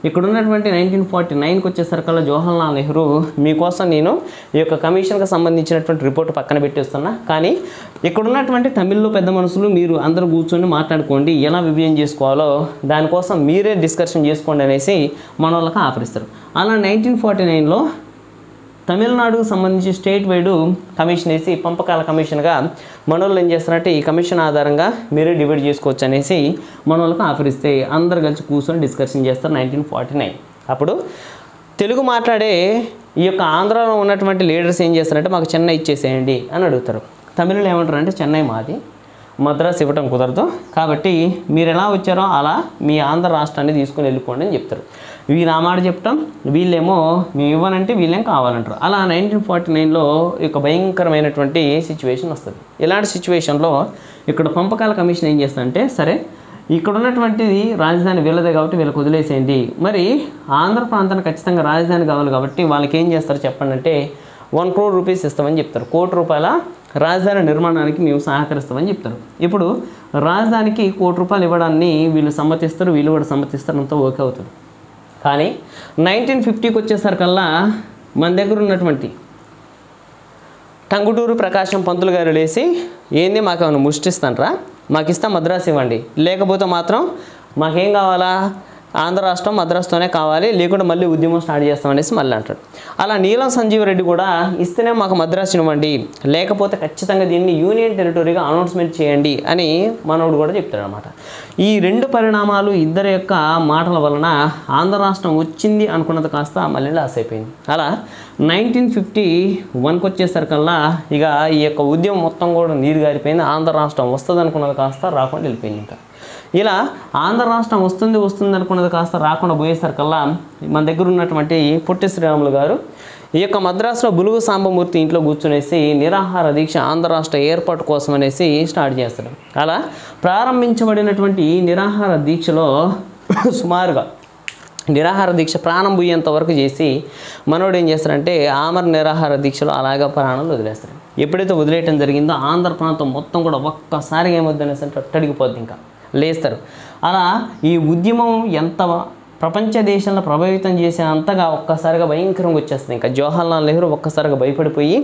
ఇక్కడ ఉన్నటువంటి నైన్టీన్ ఫార్టీ నైన్కి వచ్చేసరికల్లా జవహర్లాల్ నెహ్రూ మీకోసం నేను ఈ యొక్క కమిషన్కి సంబంధించినటువంటి రిపోర్ట్ పక్కన పెట్టేస్తున్నా కానీ ఇక్కడ ఉన్నటువంటి తమిళ్లో పెద్ద మనుషులు మీరు అందరూ కూర్చొని మాట్లాడుకోండి ఎలా విభజన చేసుకోవాలో దానికోసం మీరే డిస్కషన్ చేసుకోండి అనేసి మన వాళ్ళకి ఆఫర్ ఇస్తారు అలా నైన్టీన్ ఫార్టీ నైన్లో తమిళనాడుకు సంబంధించి స్టేట్ వైడ్ కమిషన్ వేసి పంపకాల కమిషన్గా మనోళ్ళు ఏం చేస్తారంటే ఈ కమిషన్ ఆధారంగా మీరే డివైడ్ చేసుకోవచ్చు అనేసి మనోళ్ళకి ఆఫర్ ఇస్తే అందరు కలిసి కూర్చొని డిస్కషన్ చేస్తారు నైన్టీన్ ఫార్టీ నైన్ అప్పుడు తెలుగు మాట్లాడే ఈ యొక్క ఆంధ్రాలో ఉన్నటువంటి లీడర్స్ ఏం చేస్తారంటే మాకు చెన్నై ఇచ్చేసేయండి అని అడుగుతారు తమిళలో ఏమంటారు అంటే చెన్నై మాది మద్రాస్ ఇవ్వటం కుదరదు కాబట్టి మీరు ఎలా వచ్చారో అలా మీ ఆంధ్ర రాష్ట్రాన్ని తీసుకొని వెళ్ళిపోండి అని చెప్తారు వీళ్ళు ఆ మాట చెప్తాం వీళ్ళేమో మేము ఇవ్వనంటే వీళ్ళేం కావాలంటారు అలా నైన్టీన్ ఫార్టీ నైన్లో ఒక భయంకరమైనటువంటి సిచ్యువేషన్ వస్తుంది ఇలాంటి సిచ్యువేషన్లో ఇక్కడ పంపకాల కమిషన్ ఏం చేస్తుందంటే సరే ఇక్కడ ఉన్నటువంటిది రాజధాని వీళ్ళదే కాబట్టి వీళ్ళకి వదిలేసేయండి మరి ఆంధ్ర ప్రాంతానికి ఖచ్చితంగా రాజధాని కావాలి కాబట్టి వాళ్ళకి ఏం చేస్తారు చెప్పండి అంటే వన్ క్రోర్ రూపీస్ ఇస్తామని చెప్తారు కోటి రూపాయల రాజధాని నిర్మాణానికి మేము సహకరిస్తామని చెప్తారు ఇప్పుడు రాజధానికి కోటి రూపాయలు ఇవ్వడాన్ని వీళ్ళు సమ్మతిస్తారు వీళ్ళు కూడా సమ్మతిస్తారు అంతా ఓకే అవుతుంది కానీ నైన్టీన్ ఫిఫ్టీకి వచ్చేసరికల్లా మన దగ్గర ఉన్నటువంటి టంగుటూరు ప్రకాశం పంతులు గారు లేచి ఏంది మాకు ఏమైనా ముష్టిస్తానరా మాకు ఇస్తా మద్రాసు ఇవ్వండి లేకపోతే మాత్రం మాకేం కావాలా ఆంధ్ర రాష్ట్రం మద్రాసుతోనే కావాలి లేకుంటే మళ్ళీ ఉద్యమం స్టార్ట్ చేస్తామనేసి మళ్ళీ అంటాడు అలా నీలం సంజీవ్ రెడ్డి కూడా ఇస్తేనే మాకు మద్రాసు ఇవ్వండి లేకపోతే ఖచ్చితంగా దీన్ని యూనియన్ టెరిటరీగా అనౌన్స్మెంట్ చేయండి అని మనోడు కూడా చెప్తాడు అనమాట ఈ రెండు పరిణామాలు ఇద్దరి యొక్క మాటల వలన ఆంధ్ర రాష్ట్రం వచ్చింది అనుకున్నది కాస్త మళ్ళీ లాస్ అయిపోయింది అలా నైన్టీన్ ఫిఫ్టీ వన్కి వచ్చేసరికల్లా ఇక ఈ యొక్క ఉద్యమం మొత్తం కూడా నీరు గారిపోయింది ఆంధ్ర రాష్ట్రం వస్తుంది అనుకున్నది కాస్త రాకుండా వెళ్ళిపోయింది ఇంకా ఇలా ఆంధ్ర రాష్ట్రం వస్తుంది వస్తుంది అనుకున్నది కాస్త రాకుండా పోయేసరికల్లా మన దగ్గర ఉన్నటువంటి పొట్టి శ్రీరాములు గారు ఈ యొక్క మద్రాసులో బులుగు సాంబమూర్తి ఇంట్లో కూర్చునేసి నిరాహార దీక్ష ఆంధ్ర రాష్ట్ర ఏర్పాటు కోసం అనేసి స్టార్ట్ చేస్తాడు అలా ప్రారంభించబడినటువంటి ఈ నిరాహార దీక్షలో సుమారుగా నిరాహార దీక్ష ప్రాణం పోయేంత వరకు చేసి మనోడు ఏం చేస్తారంటే ఆమర నిరాహార దీక్షలో అలాగా ప్రాణాలు వదిలేస్తారు ఎప్పుడైతే వదిలేయటం జరిగిందో ఆంధ్ర ప్రాంతం మొత్తం కూడా ఒక్కసారిగా ఏమవుద్ది అనేసి అంటే అట్టడిగిపోద్ది ఇంకా లేస్తారు అలా ఈ ఉద్యమం ఎంత ప్రపంచ దేశంలో ప్రభావితం చేసే అంతగా ఒక్కసారిగా భయంకరంగా వచ్చేస్తుంది ఇంకా జవహర్లాల్ నెహ్రూ ఒక్కసారిగా భయపడిపోయి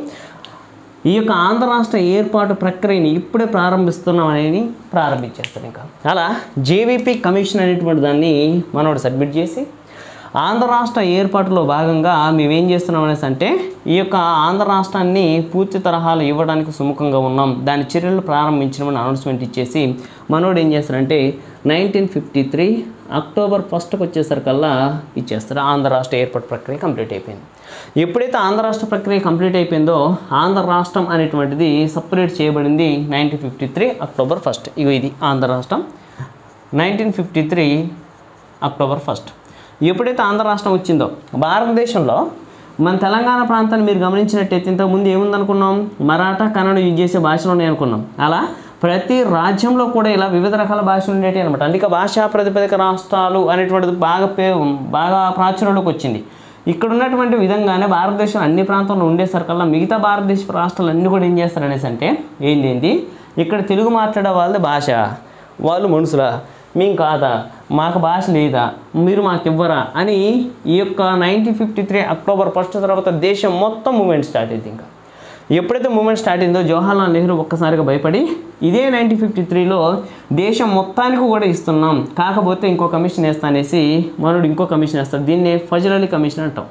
ఈ యొక్క ఆంధ్ర రాష్ట్ర ఏర్పాటు ప్రక్రియని ఇప్పుడే ప్రారంభిస్తున్నాం అనేది ప్రారంభించేస్తారు ఇంకా అలా జేవీపీ కమిషన్ అనేటువంటి దాన్ని మనోడు సబ్మిట్ చేసి ఆంధ్ర రాష్ట్ర ఏర్పాటులో భాగంగా మేమేం చేస్తున్నాం అనేసి అంటే ఈ యొక్క ఆంధ్ర రాష్ట్రాన్ని పూర్తి తరహాలో ఇవ్వడానికి సుముఖంగా ఉన్నాం దాని చర్యలు ప్రారంభించడం అనౌన్స్మెంట్ ఇచ్చేసి మనోడు ఏం చేస్తారంటే నైన్టీన్ ఫిఫ్టీ త్రీ అక్టోబర్ ఫస్ట్కి వచ్చేసరికల్లా ఇచ్చేస్తారు ఆంధ్ర రాష్ట్ర ఏర్పాటు ప్రక్రియ కంప్లీట్ అయిపోయింది ఎప్పుడైతే ఆంధ్ర రాష్ట్ర ప్రక్రియ కంప్లీట్ అయిపోయిందో ఆంధ్ర రాష్ట్రం అనేటువంటిది సపరేట్ చేయబడింది nineteen fifty three October first ఇగో ఇది ఆంధ్ర రాష్ట్రం nineteen fifty three October first ఎప్పుడైతే ఆంధ్ర రాష్ట్రం వచ్చిందో భారతదేశంలో మన తెలంగాణ ప్రాంతాన్ని మీరు గమనించినట్టయితే ఇంతకుముందు ఏముందనుకున్నాం మరాఠా కన్నడ యూజ్ చేసే భాషలు ఉన్నాయి అనుకున్నాం అలా ప్రతి రాజ్యంలో కూడా ఇలా వివిధ రకాల భాషలు ఉండేవి అనమాట అందుకే భాషా ప్రతిపదిక రాష్ట్రాలు అనేటువంటిది బాగా పే బాగా ప్రాచుర్యంలోకి వచ్చింది ఇక్కడ ఉన్నటువంటి విధంగానే భారతదేశం అన్ని ప్రాంతాల్లో ఉండేసరికల్లా మిగతా భారతదేశ రాష్ట్రాలు అన్నీ కూడా ఏం చేస్తారు అనేసి అంటే ఏంది ఏంది ఇక్కడ తెలుగు మాట్లాడే వాళ్ళది భాష వాళ్ళు మనుషులా మేము కాదా మాకు భాష లేదా మీరు మాకు ఇవ్వరా అని ఈ యొక్క nineteen fifty three October first తర్వాత దేశం మొత్తం మూమెంట్ స్టార్ట్ అయింది ఇంకా ఎప్పుడైతే మూమెంట్ స్టార్ట్ అయిందో జవహర్లాల్ నెహ్రూ ఒక్కసారిగా భయపడి ఇదే నైన్టీన్ ఫిఫ్టీ త్రీలో దేశం మొత్తానికి కూడా ఇస్తున్నాం కాకపోతే ఇంకో కమిషన్ వేస్తా అనేసి మనోడు ఇంకో కమిషన్ వేస్తాడు దీన్నే ఫజల్ అలీ కమిషన్ అంటాం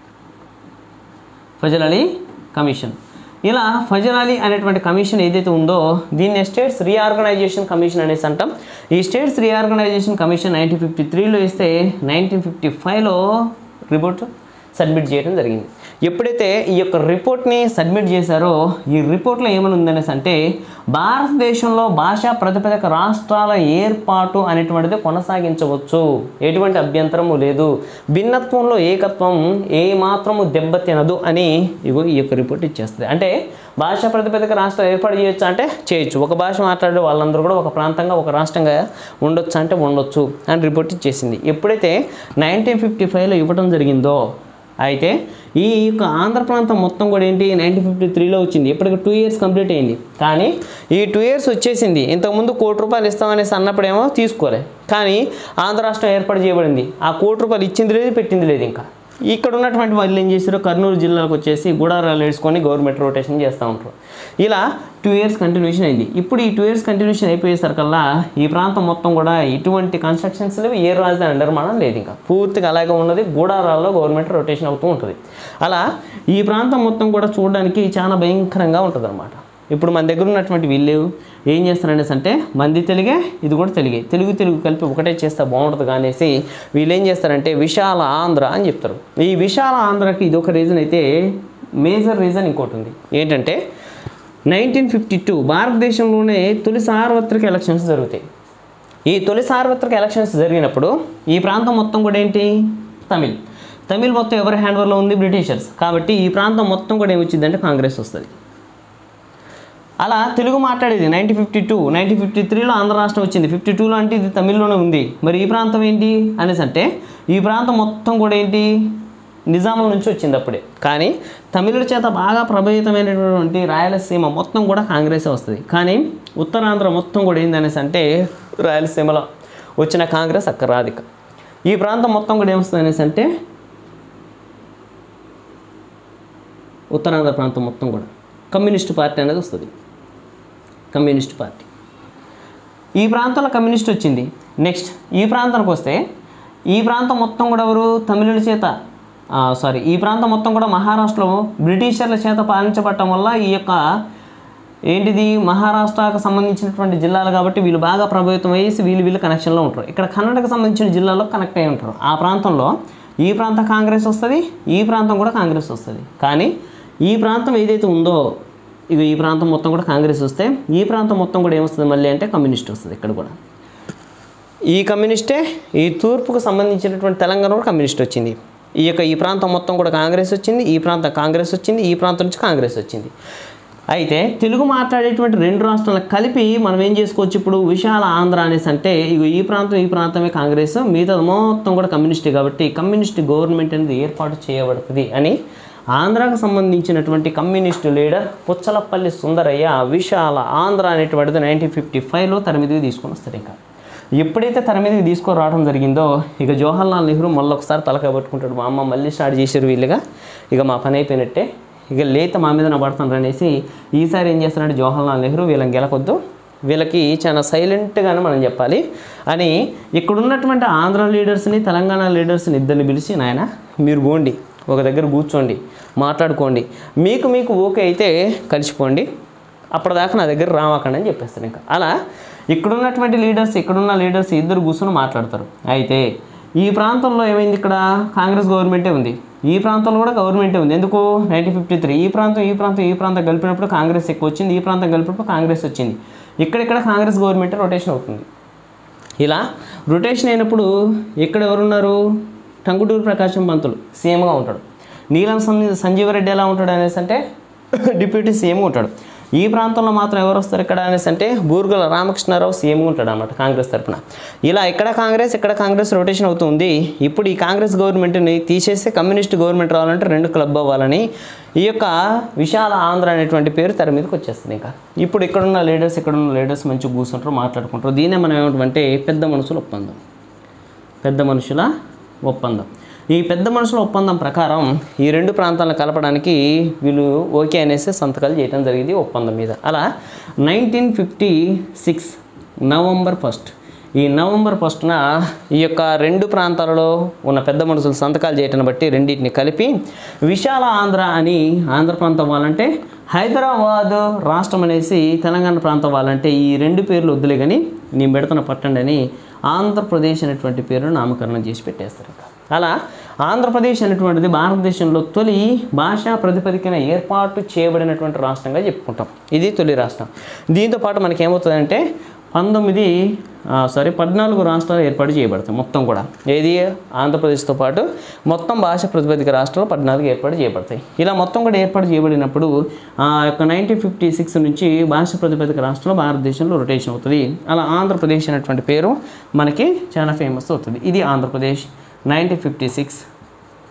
ఫజల్ అలీ కమిషన్ ఇలా ఫజల్ అలీ అనేటువంటి కమిషన్ ఏదైతే ఉందో దీన్ని స్టేట్స్ రీఆర్గనైజేషన్ కమిషన్ అనేసి అంటాం ఈ states reorganisation commission nineteen fifty త్రీలో ఇస్తే నైన్టీన్ ఫిఫ్టీ ఫైవ్లో రిపోర్ట్ సబ్మిట్ చేయడం జరిగింది ఎప్పుడైతే ఈ యొక్క రిపోర్ట్ని సబ్మిట్ చేశారో ఈ రిపోర్ట్లో ఏమని ఉందనేసి అంటే భారతదేశంలో భాషా ప్రతిపదిక రాష్ట్రాల ఏర్పాటు అనేటువంటిది కొనసాగించవచ్చు ఎటువంటి అభ్యంతరము లేదు భిన్నత్వంలో ఏకత్వం ఏ మాత్రము దెబ్బతినదు అని ఇగో ఈ యొక్క రిపోర్ట్ ఇచ్చేస్తుంది అంటే భాషా ప్రతిపదిక రాష్ట్రాలు ఏర్పాటు చేయొచ్చు అంటే చేయొచ్చు ఒక భాష మాట్లాడే వాళ్ళందరూ కూడా ఒక ప్రాంతంగా ఒక రాష్ట్రంగా ఉండొచ్చు అంటే ఉండొచ్చు అని రిపోర్ట్ ఇచ్చేసింది ఎప్పుడైతే నైన్టీన్ ఫిఫ్టీ ఫైవ్లో ఇవ్వడం జరిగిందో అయితే ఈ యొక్క ఆంధ్ర ప్రాంతం మొత్తం కూడా ఏంటి నైన్టీన్ ఫిఫ్టీ త్రీలో వచ్చింది ఇప్పటికి టూ ఇయర్స్ కంప్లీట్ అయింది కానీ ఈ టూ ఇయర్స్ వచ్చేసింది ఇంతకుముందు కోటి రూపాయలు ఇస్తామనేసి అన్నప్పుడేమో తీసుకోలే కానీ ఆంధ్ర రాష్ట్రం ఏర్పాటు చేయబడింది ఆ కోటి రూపాయలు ఇచ్చింది లేదు పెట్టింది లేదు ఇంకా ఇక్కడ ఉన్నటువంటి వాళ్ళు ఏం చేశారు కర్నూలు జిల్లాకు వచ్చేసి గుడారాలు వేసుకొని గవర్నమెంట్ రొటేషన్ చేస్తూ ఉంటారు ఇలా టూ ఇయర్స్ కంటిన్యూషన్ అయింది ఇప్పుడు ఈ టూ ఇయర్స్ కంటిన్యూషన్ అయిపోయేసరికల్లా ఈ ప్రాంతం మొత్తం కూడా ఎటువంటి కన్స్ట్రక్షన్స్ లేవు ఏ రాజధాని నిర్మాణం లేదు ఇంకా పూర్తిగా అలాగే ఉన్నది గూడారాల్లో గవర్నమెంట్ రొటేషన్ అవుతూ ఉంటుంది అలా ఈ ప్రాంతం మొత్తం కూడా చూడడానికి చాలా భయంకరంగా ఉంటుంది ఇప్పుడు మన దగ్గర ఉన్నటువంటి వీళ్ళు ఏం చేస్తారనేసి అంటే మంది తెలుగే ఇది కూడా తెలుగే తెలుగు తెలుగు కలిపి ఒకటే చేస్తే బాగుంటుంది కానేసి వీళ్ళు ఏం చేస్తారంటే విశాల ఆంధ్ర అని చెప్తారు ఈ విశాల ఆంధ్రకి ఇది ఒక రీజన్ అయితే మేజర్ రీజన్ ఇంకోటి ఉంది ఏంటంటే నైన్టీన్ ఫిఫ్టీ టూ భారతదేశంలోనే తొలి సార్వత్రిక ఎలక్షన్స్ జరుగుతాయి ఈ తొలి సార్వత్రిక ఎలక్షన్స్ జరిగినప్పుడు ఈ ప్రాంతం మొత్తం కూడా ఏంటి తమిళ్ తమిళ్ మొత్తం ఎవరి హ్యాండ్ ఓవర్లో ఉంది బ్రిటిషర్స్ కాబట్టి ఈ ప్రాంతం మొత్తం కూడా ఏమొచ్చిందంటే కాంగ్రెస్ వస్తుంది అలా తెలుగు మాట్లాడేది nineteen fifty two nineteen fifty త్రీలో ఆంధ్ర రాష్ట్రం వచ్చింది ఫిఫ్టీ టూలో అంటే ఇది తమిళ్లోనే ఉంది మరి ఈ ప్రాంతం ఏంటి అనేసి అంటే ఈ ప్రాంతం మొత్తం కూడా ఏంటి నిజాముల నుంచి వచ్చింది అప్పుడే కానీ తమిళుల చేత బాగా ప్రభావితమైనటువంటి రాయలసీమ మొత్తం కూడా కాంగ్రెసే వస్తుంది కానీ ఉత్తరాంధ్ర మొత్తం కూడా ఏందనేసి అంటే రాయలసీమలో వచ్చిన కాంగ్రెస్ అక్కడ రాదిక ఈ ప్రాంతం మొత్తం కూడా ఏమొస్తుంది అనేసి అంటే ఉత్తరాంధ్ర ప్రాంతం మొత్తం కూడా కమ్యూనిస్ట్ పార్టీ అనేది వస్తుంది కమ్యూనిస్ట్ పార్టీ ఈ ప్రాంతంలో కమ్యూనిస్ట్ వచ్చింది నెక్స్ట్ ఈ ప్రాంతానికి వస్తే ఈ ప్రాంతం మొత్తం కూడా ఎవరు తమిళుల చేత సారీ ఈ ప్రాంతం మొత్తం కూడా మహారాష్ట్రలో బ్రిటిషర్ల చేత పాలించబడటం వల్ల ఈ యొక్క ఏంటిది మహారాష్ట్రకు సంబంధించినటువంటి జిల్లాలు కాబట్టి వీళ్ళు బాగా ప్రభావితం అయ్యేసి వీళ్ళు వీళ్ళు కనెక్షన్లో ఉంటారు ఇక్కడ కర్ణాటక సంబంధించిన జిల్లాలో కనెక్ట్ అయి ఉంటారు ఆ ప్రాంతంలో ఈ ప్రాంతం కాంగ్రెస్ వస్తుంది ఈ ప్రాంతం కూడా కాంగ్రెస్ వస్తుంది కానీ ఈ ప్రాంతం ఏదైతే ఉందో ఇక ఈ ప్రాంతం మొత్తం కూడా కాంగ్రెస్ వస్తే ఈ ప్రాంతం మొత్తం కూడా ఏమొస్తుంది మళ్ళీ అంటే కమ్యూనిస్ట్ వస్తుంది ఇక్కడ కూడా ఈ కమ్యూనిస్టే ఈ తూర్పుకు సంబంధించినటువంటి తెలంగాణ కూడా కమ్యూనిస్ట్ వచ్చింది ఈ యొక్క ఈ ప్రాంతం మొత్తం కూడా కాంగ్రెస్ వచ్చింది ఈ ప్రాంతం కాంగ్రెస్ వచ్చింది ఈ ప్రాంతం నుంచి కాంగ్రెస్ వచ్చింది అయితే తెలుగు మాట్లాడేటువంటి రెండు రాష్ట్రాలను కలిపి మనం ఏం చేసుకోవచ్చు ఇప్పుడు విశాల ఆంధ్ర అనేసి అంటే ఇగో ఈ ప్రాంతం ఈ ప్రాంతమే కాంగ్రెస్ మిగతా మొత్తం కూడా కమ్యూనిస్ట్ కాబట్టి కమ్యూనిస్ట్ గవర్నమెంట్ అనేది ఏర్పాటు చేయబడుతుంది అని ఆంధ్రాకు సంబంధించినటువంటి కమ్యూనిస్టు లీడర్ పుచ్చలపల్లి సుందరయ్య విశాల ఆంధ్ర అనేటువంటిది నైన్టీన్ ఫిఫ్టీ ఫైవ్లో తన మీదకి తీసుకొని వస్తారు ఇంకా ఎప్పుడైతే తన మీదకి తీసుకొని రావడం జరిగిందో ఇక జవహర్లాల్ నెహ్రూ మళ్ళీ ఒకసారి తలకాయ పట్టుకుంటాడు మా అమ్మ మళ్ళీ స్టార్ట్ చేశారు వీళ్ళుగా ఇక మా పని అయిపోయినట్టే ఇక లేత మా మీద పడుతున్నారు అనేసి ఈసారి ఏం చేస్తారంటే జవహర్లాల్ నెహ్రూ వీళ్ళని గెలకొద్దు వీళ్ళకి చాలా సైలెంట్గానే మనం చెప్పాలి అని ఇక్కడ ఉన్నటువంటి ఆంధ్ర లీడర్స్ని తెలంగాణ లీడర్స్ని ఇద్దరిని పిలిచి నాయన మీరు పోండి ఒక దగ్గర కూర్చోండి మాట్లాడుకోండి మీకు మీకు ఓకే అయితే కలిసిపోండి అప్పటిదాకా నా దగ్గర రావకండి అని చెప్పేస్తారు ఇంకా అలా ఇక్కడున్నటువంటి లీడర్స్ ఇక్కడున్న లీడర్స్ ఇద్దరు కూర్చొని మాట్లాడతారు అయితే ఈ ప్రాంతంలో ఏమైంది ఇక్కడ కాంగ్రెస్ గవర్నమెంటే ఉంది ఈ ప్రాంతంలో కూడా గవర్నమెంటే ఉంది ఎందుకు నైన్టీన్ ఫిఫ్టీ త్రీ ఈ ప్రాంతం ఈ ప్రాంతం ఈ ప్రాంతం కలిపినప్పుడు కాంగ్రెస్ ఎక్కువ వచ్చింది ఈ ప్రాంతం కలిపినప్పుడు కాంగ్రెస్ వచ్చింది ఇక్కడిక్కడ కాంగ్రెస్ గవర్నమెంట్ రొటేషన్ అవుతుంది ఇలా రొటేషన్ అయినప్పుడు ఇక్కడ ఎవరున్నారు టంగుటూరు ప్రకాశం పంతులు సీఎంగా ఉంటాడు నీలం సంజీ- సంజీవరెడ్డి ఎలా ఉంటాడు అనేసి అంటే డిప్యూటీ సీఎంగా ఉంటాడు ఈ ప్రాంతంలో మాత్రం ఎవరు వస్తారు ఇక్కడ అనేసి అంటే బూర్గుల రామకృష్ణారావు సీఎంగా ఉంటాడు అన్నమాట కాంగ్రెస్ తరపున ఇలా ఇక్కడ కాంగ్రెస్ ఇక్కడ కాంగ్రెస్ రొటేషన్ అవుతుంది ఇప్పుడు ఈ కాంగ్రెస్ గవర్నమెంట్ని తీసేస్తే కమ్యూనిస్ట్ గవర్నమెంట్ రావాలంటే రెండు క్లబ్ అవ్వాలని ఈ యొక్క విశాల ఆంధ్ర అనేటువంటి పేరు తెర మీదకి వచ్చేస్తుంది ఇంకా ఇప్పుడు ఇక్కడున్న లీడర్స్ ఇక్కడున్న లీడర్స్ మంచిగా కూర్చుంటారు మాట్లాడుకుంటారు దీన్నే మనం ఏమంటామంటే పెద్ద మనుషుల ఒప్పందం పెద్ద మనుషుల ఒప్పందం ఈ పెద్ద మనుషుల ఒప్పందం ప్రకారం ఈ రెండు ప్రాంతాలను కలపడానికి వీళ్ళు ఓకే అనేసి సంతకాలు చేయడం జరిగింది ఒప్పందం మీద అలా nineteen fifty six November first ఈ నవంబర్ ఫస్ట్న ఈ యొక్క రెండు ప్రాంతాలలో ఉన్న పెద్ద మనుషులు సంతకాలు చేయటం బట్టి రెండింటిని కలిపి విశాల ఆంధ్ర అని ఆంధ్ర ప్రాంతం వాళ్ళంటే హైదరాబాద్ రాష్ట్రం అనేసి తెలంగాణ ప్రాంతం వాళ్ళంటే ఈ రెండు పేర్లు వద్దులే కానీ నేను పెడుతున్న పట్టండి అని ఆంధ్రప్రదేశ్ అనేటువంటి పేరును నామకరణం చేసి పెట్టేస్తారు ఇంకా. అలా ఆంధ్రప్రదేశ్ అనేటువంటిది భారతదేశంలో తొలి భాషా ప్రతిపదికన ఏర్పాటు చేయబడినటువంటి రాష్ట్రంగా చెప్పుకుంటాం ఇది తొలి రాష్ట్రం దీంతో పాటు మనకి ఏమవుతుందంటే పంతొమ్మిది సారీ పద్నాలుగు రాష్ట్రాలు ఏర్పాటు చేయబడతాయి మొత్తం కూడా ఏది ఆంధ్రప్రదేశ్తో పాటు మొత్తం భాష ప్రతిపదిక రాష్ట్రాలు పద్నాలుగు ఏర్పాటు చేయబడతాయి ఇలా మొత్తం కూడా ఏర్పాటు చేయబడినప్పుడు ఆ యొక్క నైన్టీన్ ఫిఫ్టీ సిక్స్ నుంచి భాష ప్రతిపదిక రాష్ట్రంలో భారతదేశంలో రొటేషన్ అవుతుంది అలా ఆంధ్రప్రదేశ్ అనేటువంటి పేరు మనకి చాలా ఫేమస్ అవుతుంది ఇది Andhra Pradesh nineteen fifty six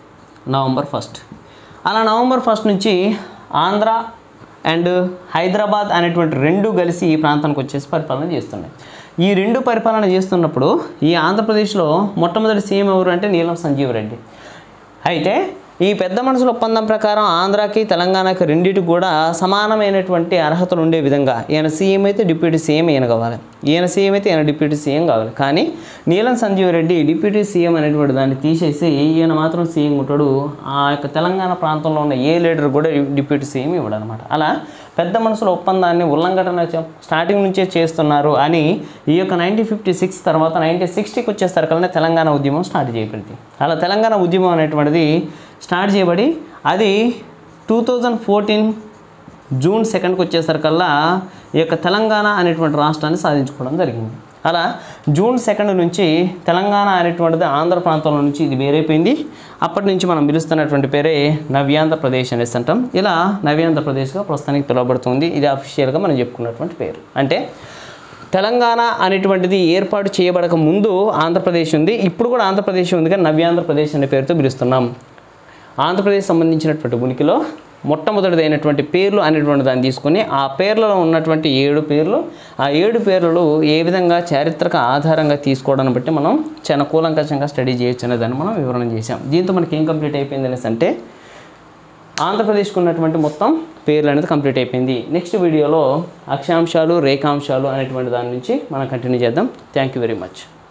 November first అలా నవంబర్ ఫస్ట్ నుంచి ఆంధ్ర అండ్ హైదరాబాద్ అనేటువంటి రెండు కలిసి ఈ ప్రాంతానికి వచ్చేసి పరిపాలన చేస్తున్నాయి ఈ రెండు పరిపాలన చేస్తున్నప్పుడు ఈ ఆంధ్రప్రదేశ్లో మొట్టమొదటి సీఎం ఎవరు అంటే నీలం సంజీవ్ రెడ్డి అయితే ఈ పెద్ద మనుషుల ఒప్పందం ప్రకారం ఆంధ్రాకి తెలంగాణకి రెండింటికి కూడా సమానమైనటువంటి అర్హతలు ఉండే విధంగా ఈయన సీఎం అయితే డిప్యూటీ సీఎం ఈయన కావాలి ఈయన సీఎం అయితే ఈయన డిప్యూటీ సీఎం కావాలి కానీ నీలం సంజీవ్ రెడ్డి డిప్యూటీ సీఎం అనేటువంటి దాన్ని తీసేసి ఈయన మాత్రం సీఎం ఉంటాడు ఆ యొక్క తెలంగాణ ప్రాంతంలో ఉన్న ఏ లీడర్ కూడా డిప్యూటీ సీఎం ఇవ్వడు అనమాట అలా పెద్ద మనుషుల ఒప్పందాన్ని ఉల్లంఘన చే- స్టార్టింగ్ నుంచే చేస్తున్నారు అని ఈ యొక్క నైన్టీన్ ఫిఫ్టీ సిక్స్ తర్వాత నైన్టీన్ సిక్స్టీకి వచ్చేసరికల్లా తెలంగాణ ఉద్యమం స్టార్ట్ చేయబడింది అలా తెలంగాణ ఉద్యమం అనేటువంటిది స్టార్ట్ చేయబడి అది టూ థౌజండ్ ఫోర్టీన్ జూన్ సెకండ్కి వచ్చేసరికల్లా ఈ యొక్క తెలంగాణ అనేటువంటి రాష్ట్రాన్ని సాధించుకోవడం జరిగింది అలా జూన్ సెకండ్ నుంచి తెలంగాణ అనేటువంటిది ఆంధ్ర ప్రాంతంలో నుంచి ఇది వేరైపోయింది అప్పటి నుంచి మనం పిలుస్తున్నటువంటి పేరే నవ్యాంధ్రప్రదేశ్ అనేసి అంటాం ఇలా నవ్యాంధ్రప్రదేశ్గా ప్రస్తుతానికి పిలువబడుతుంది ఇది అఫీషియల్గా మనం చెప్పుకున్నటువంటి పేరు అంటే తెలంగాణ అనేటువంటిది ఏర్పాటు చేయబడక ముందు ఆంధ్రప్రదేశ్ ఉంది ఇప్పుడు కూడా ఆంధ్రప్రదేశ్ ఉంది కానీ నవ్యాంధ్రప్రదేశ్ అనే పేరుతో పిలుస్తున్నాం ఆంధ్రప్రదేశ్ సంబంధించినటువంటి ఉనికిలో మొట్టమొదటిదైనటువంటి పేర్లు అనేటువంటి దాన్ని తీసుకొని ఆ పేర్లలో ఉన్నటువంటి ఏడు పేర్లు ఆ ఏడు పేర్లు ఏ విధంగా చారిత్రక ఆధారంగా తీసుకోవడాన్ని బట్టి మనం చాలా కూలంకషంగా స్టడీ చేయొచ్చు అనే దాన్ని మనం వివరణ చేసాం దీంతో మనకి ఏం కంప్లీట్ అయిపోయింది అనేసి అంటే ఆంధ్రప్రదేశ్కి ఉన్నటువంటి మొత్తం పేర్లు అనేది కంప్లీట్ అయిపోయింది నెక్స్ట్ వీడియోలో అక్షాంశాలు రేఖాంశాలు అనేటువంటి దాని నుంచి మనం కంటిన్యూ చేద్దాం థ్యాంక్ యూ వెరీ మచ్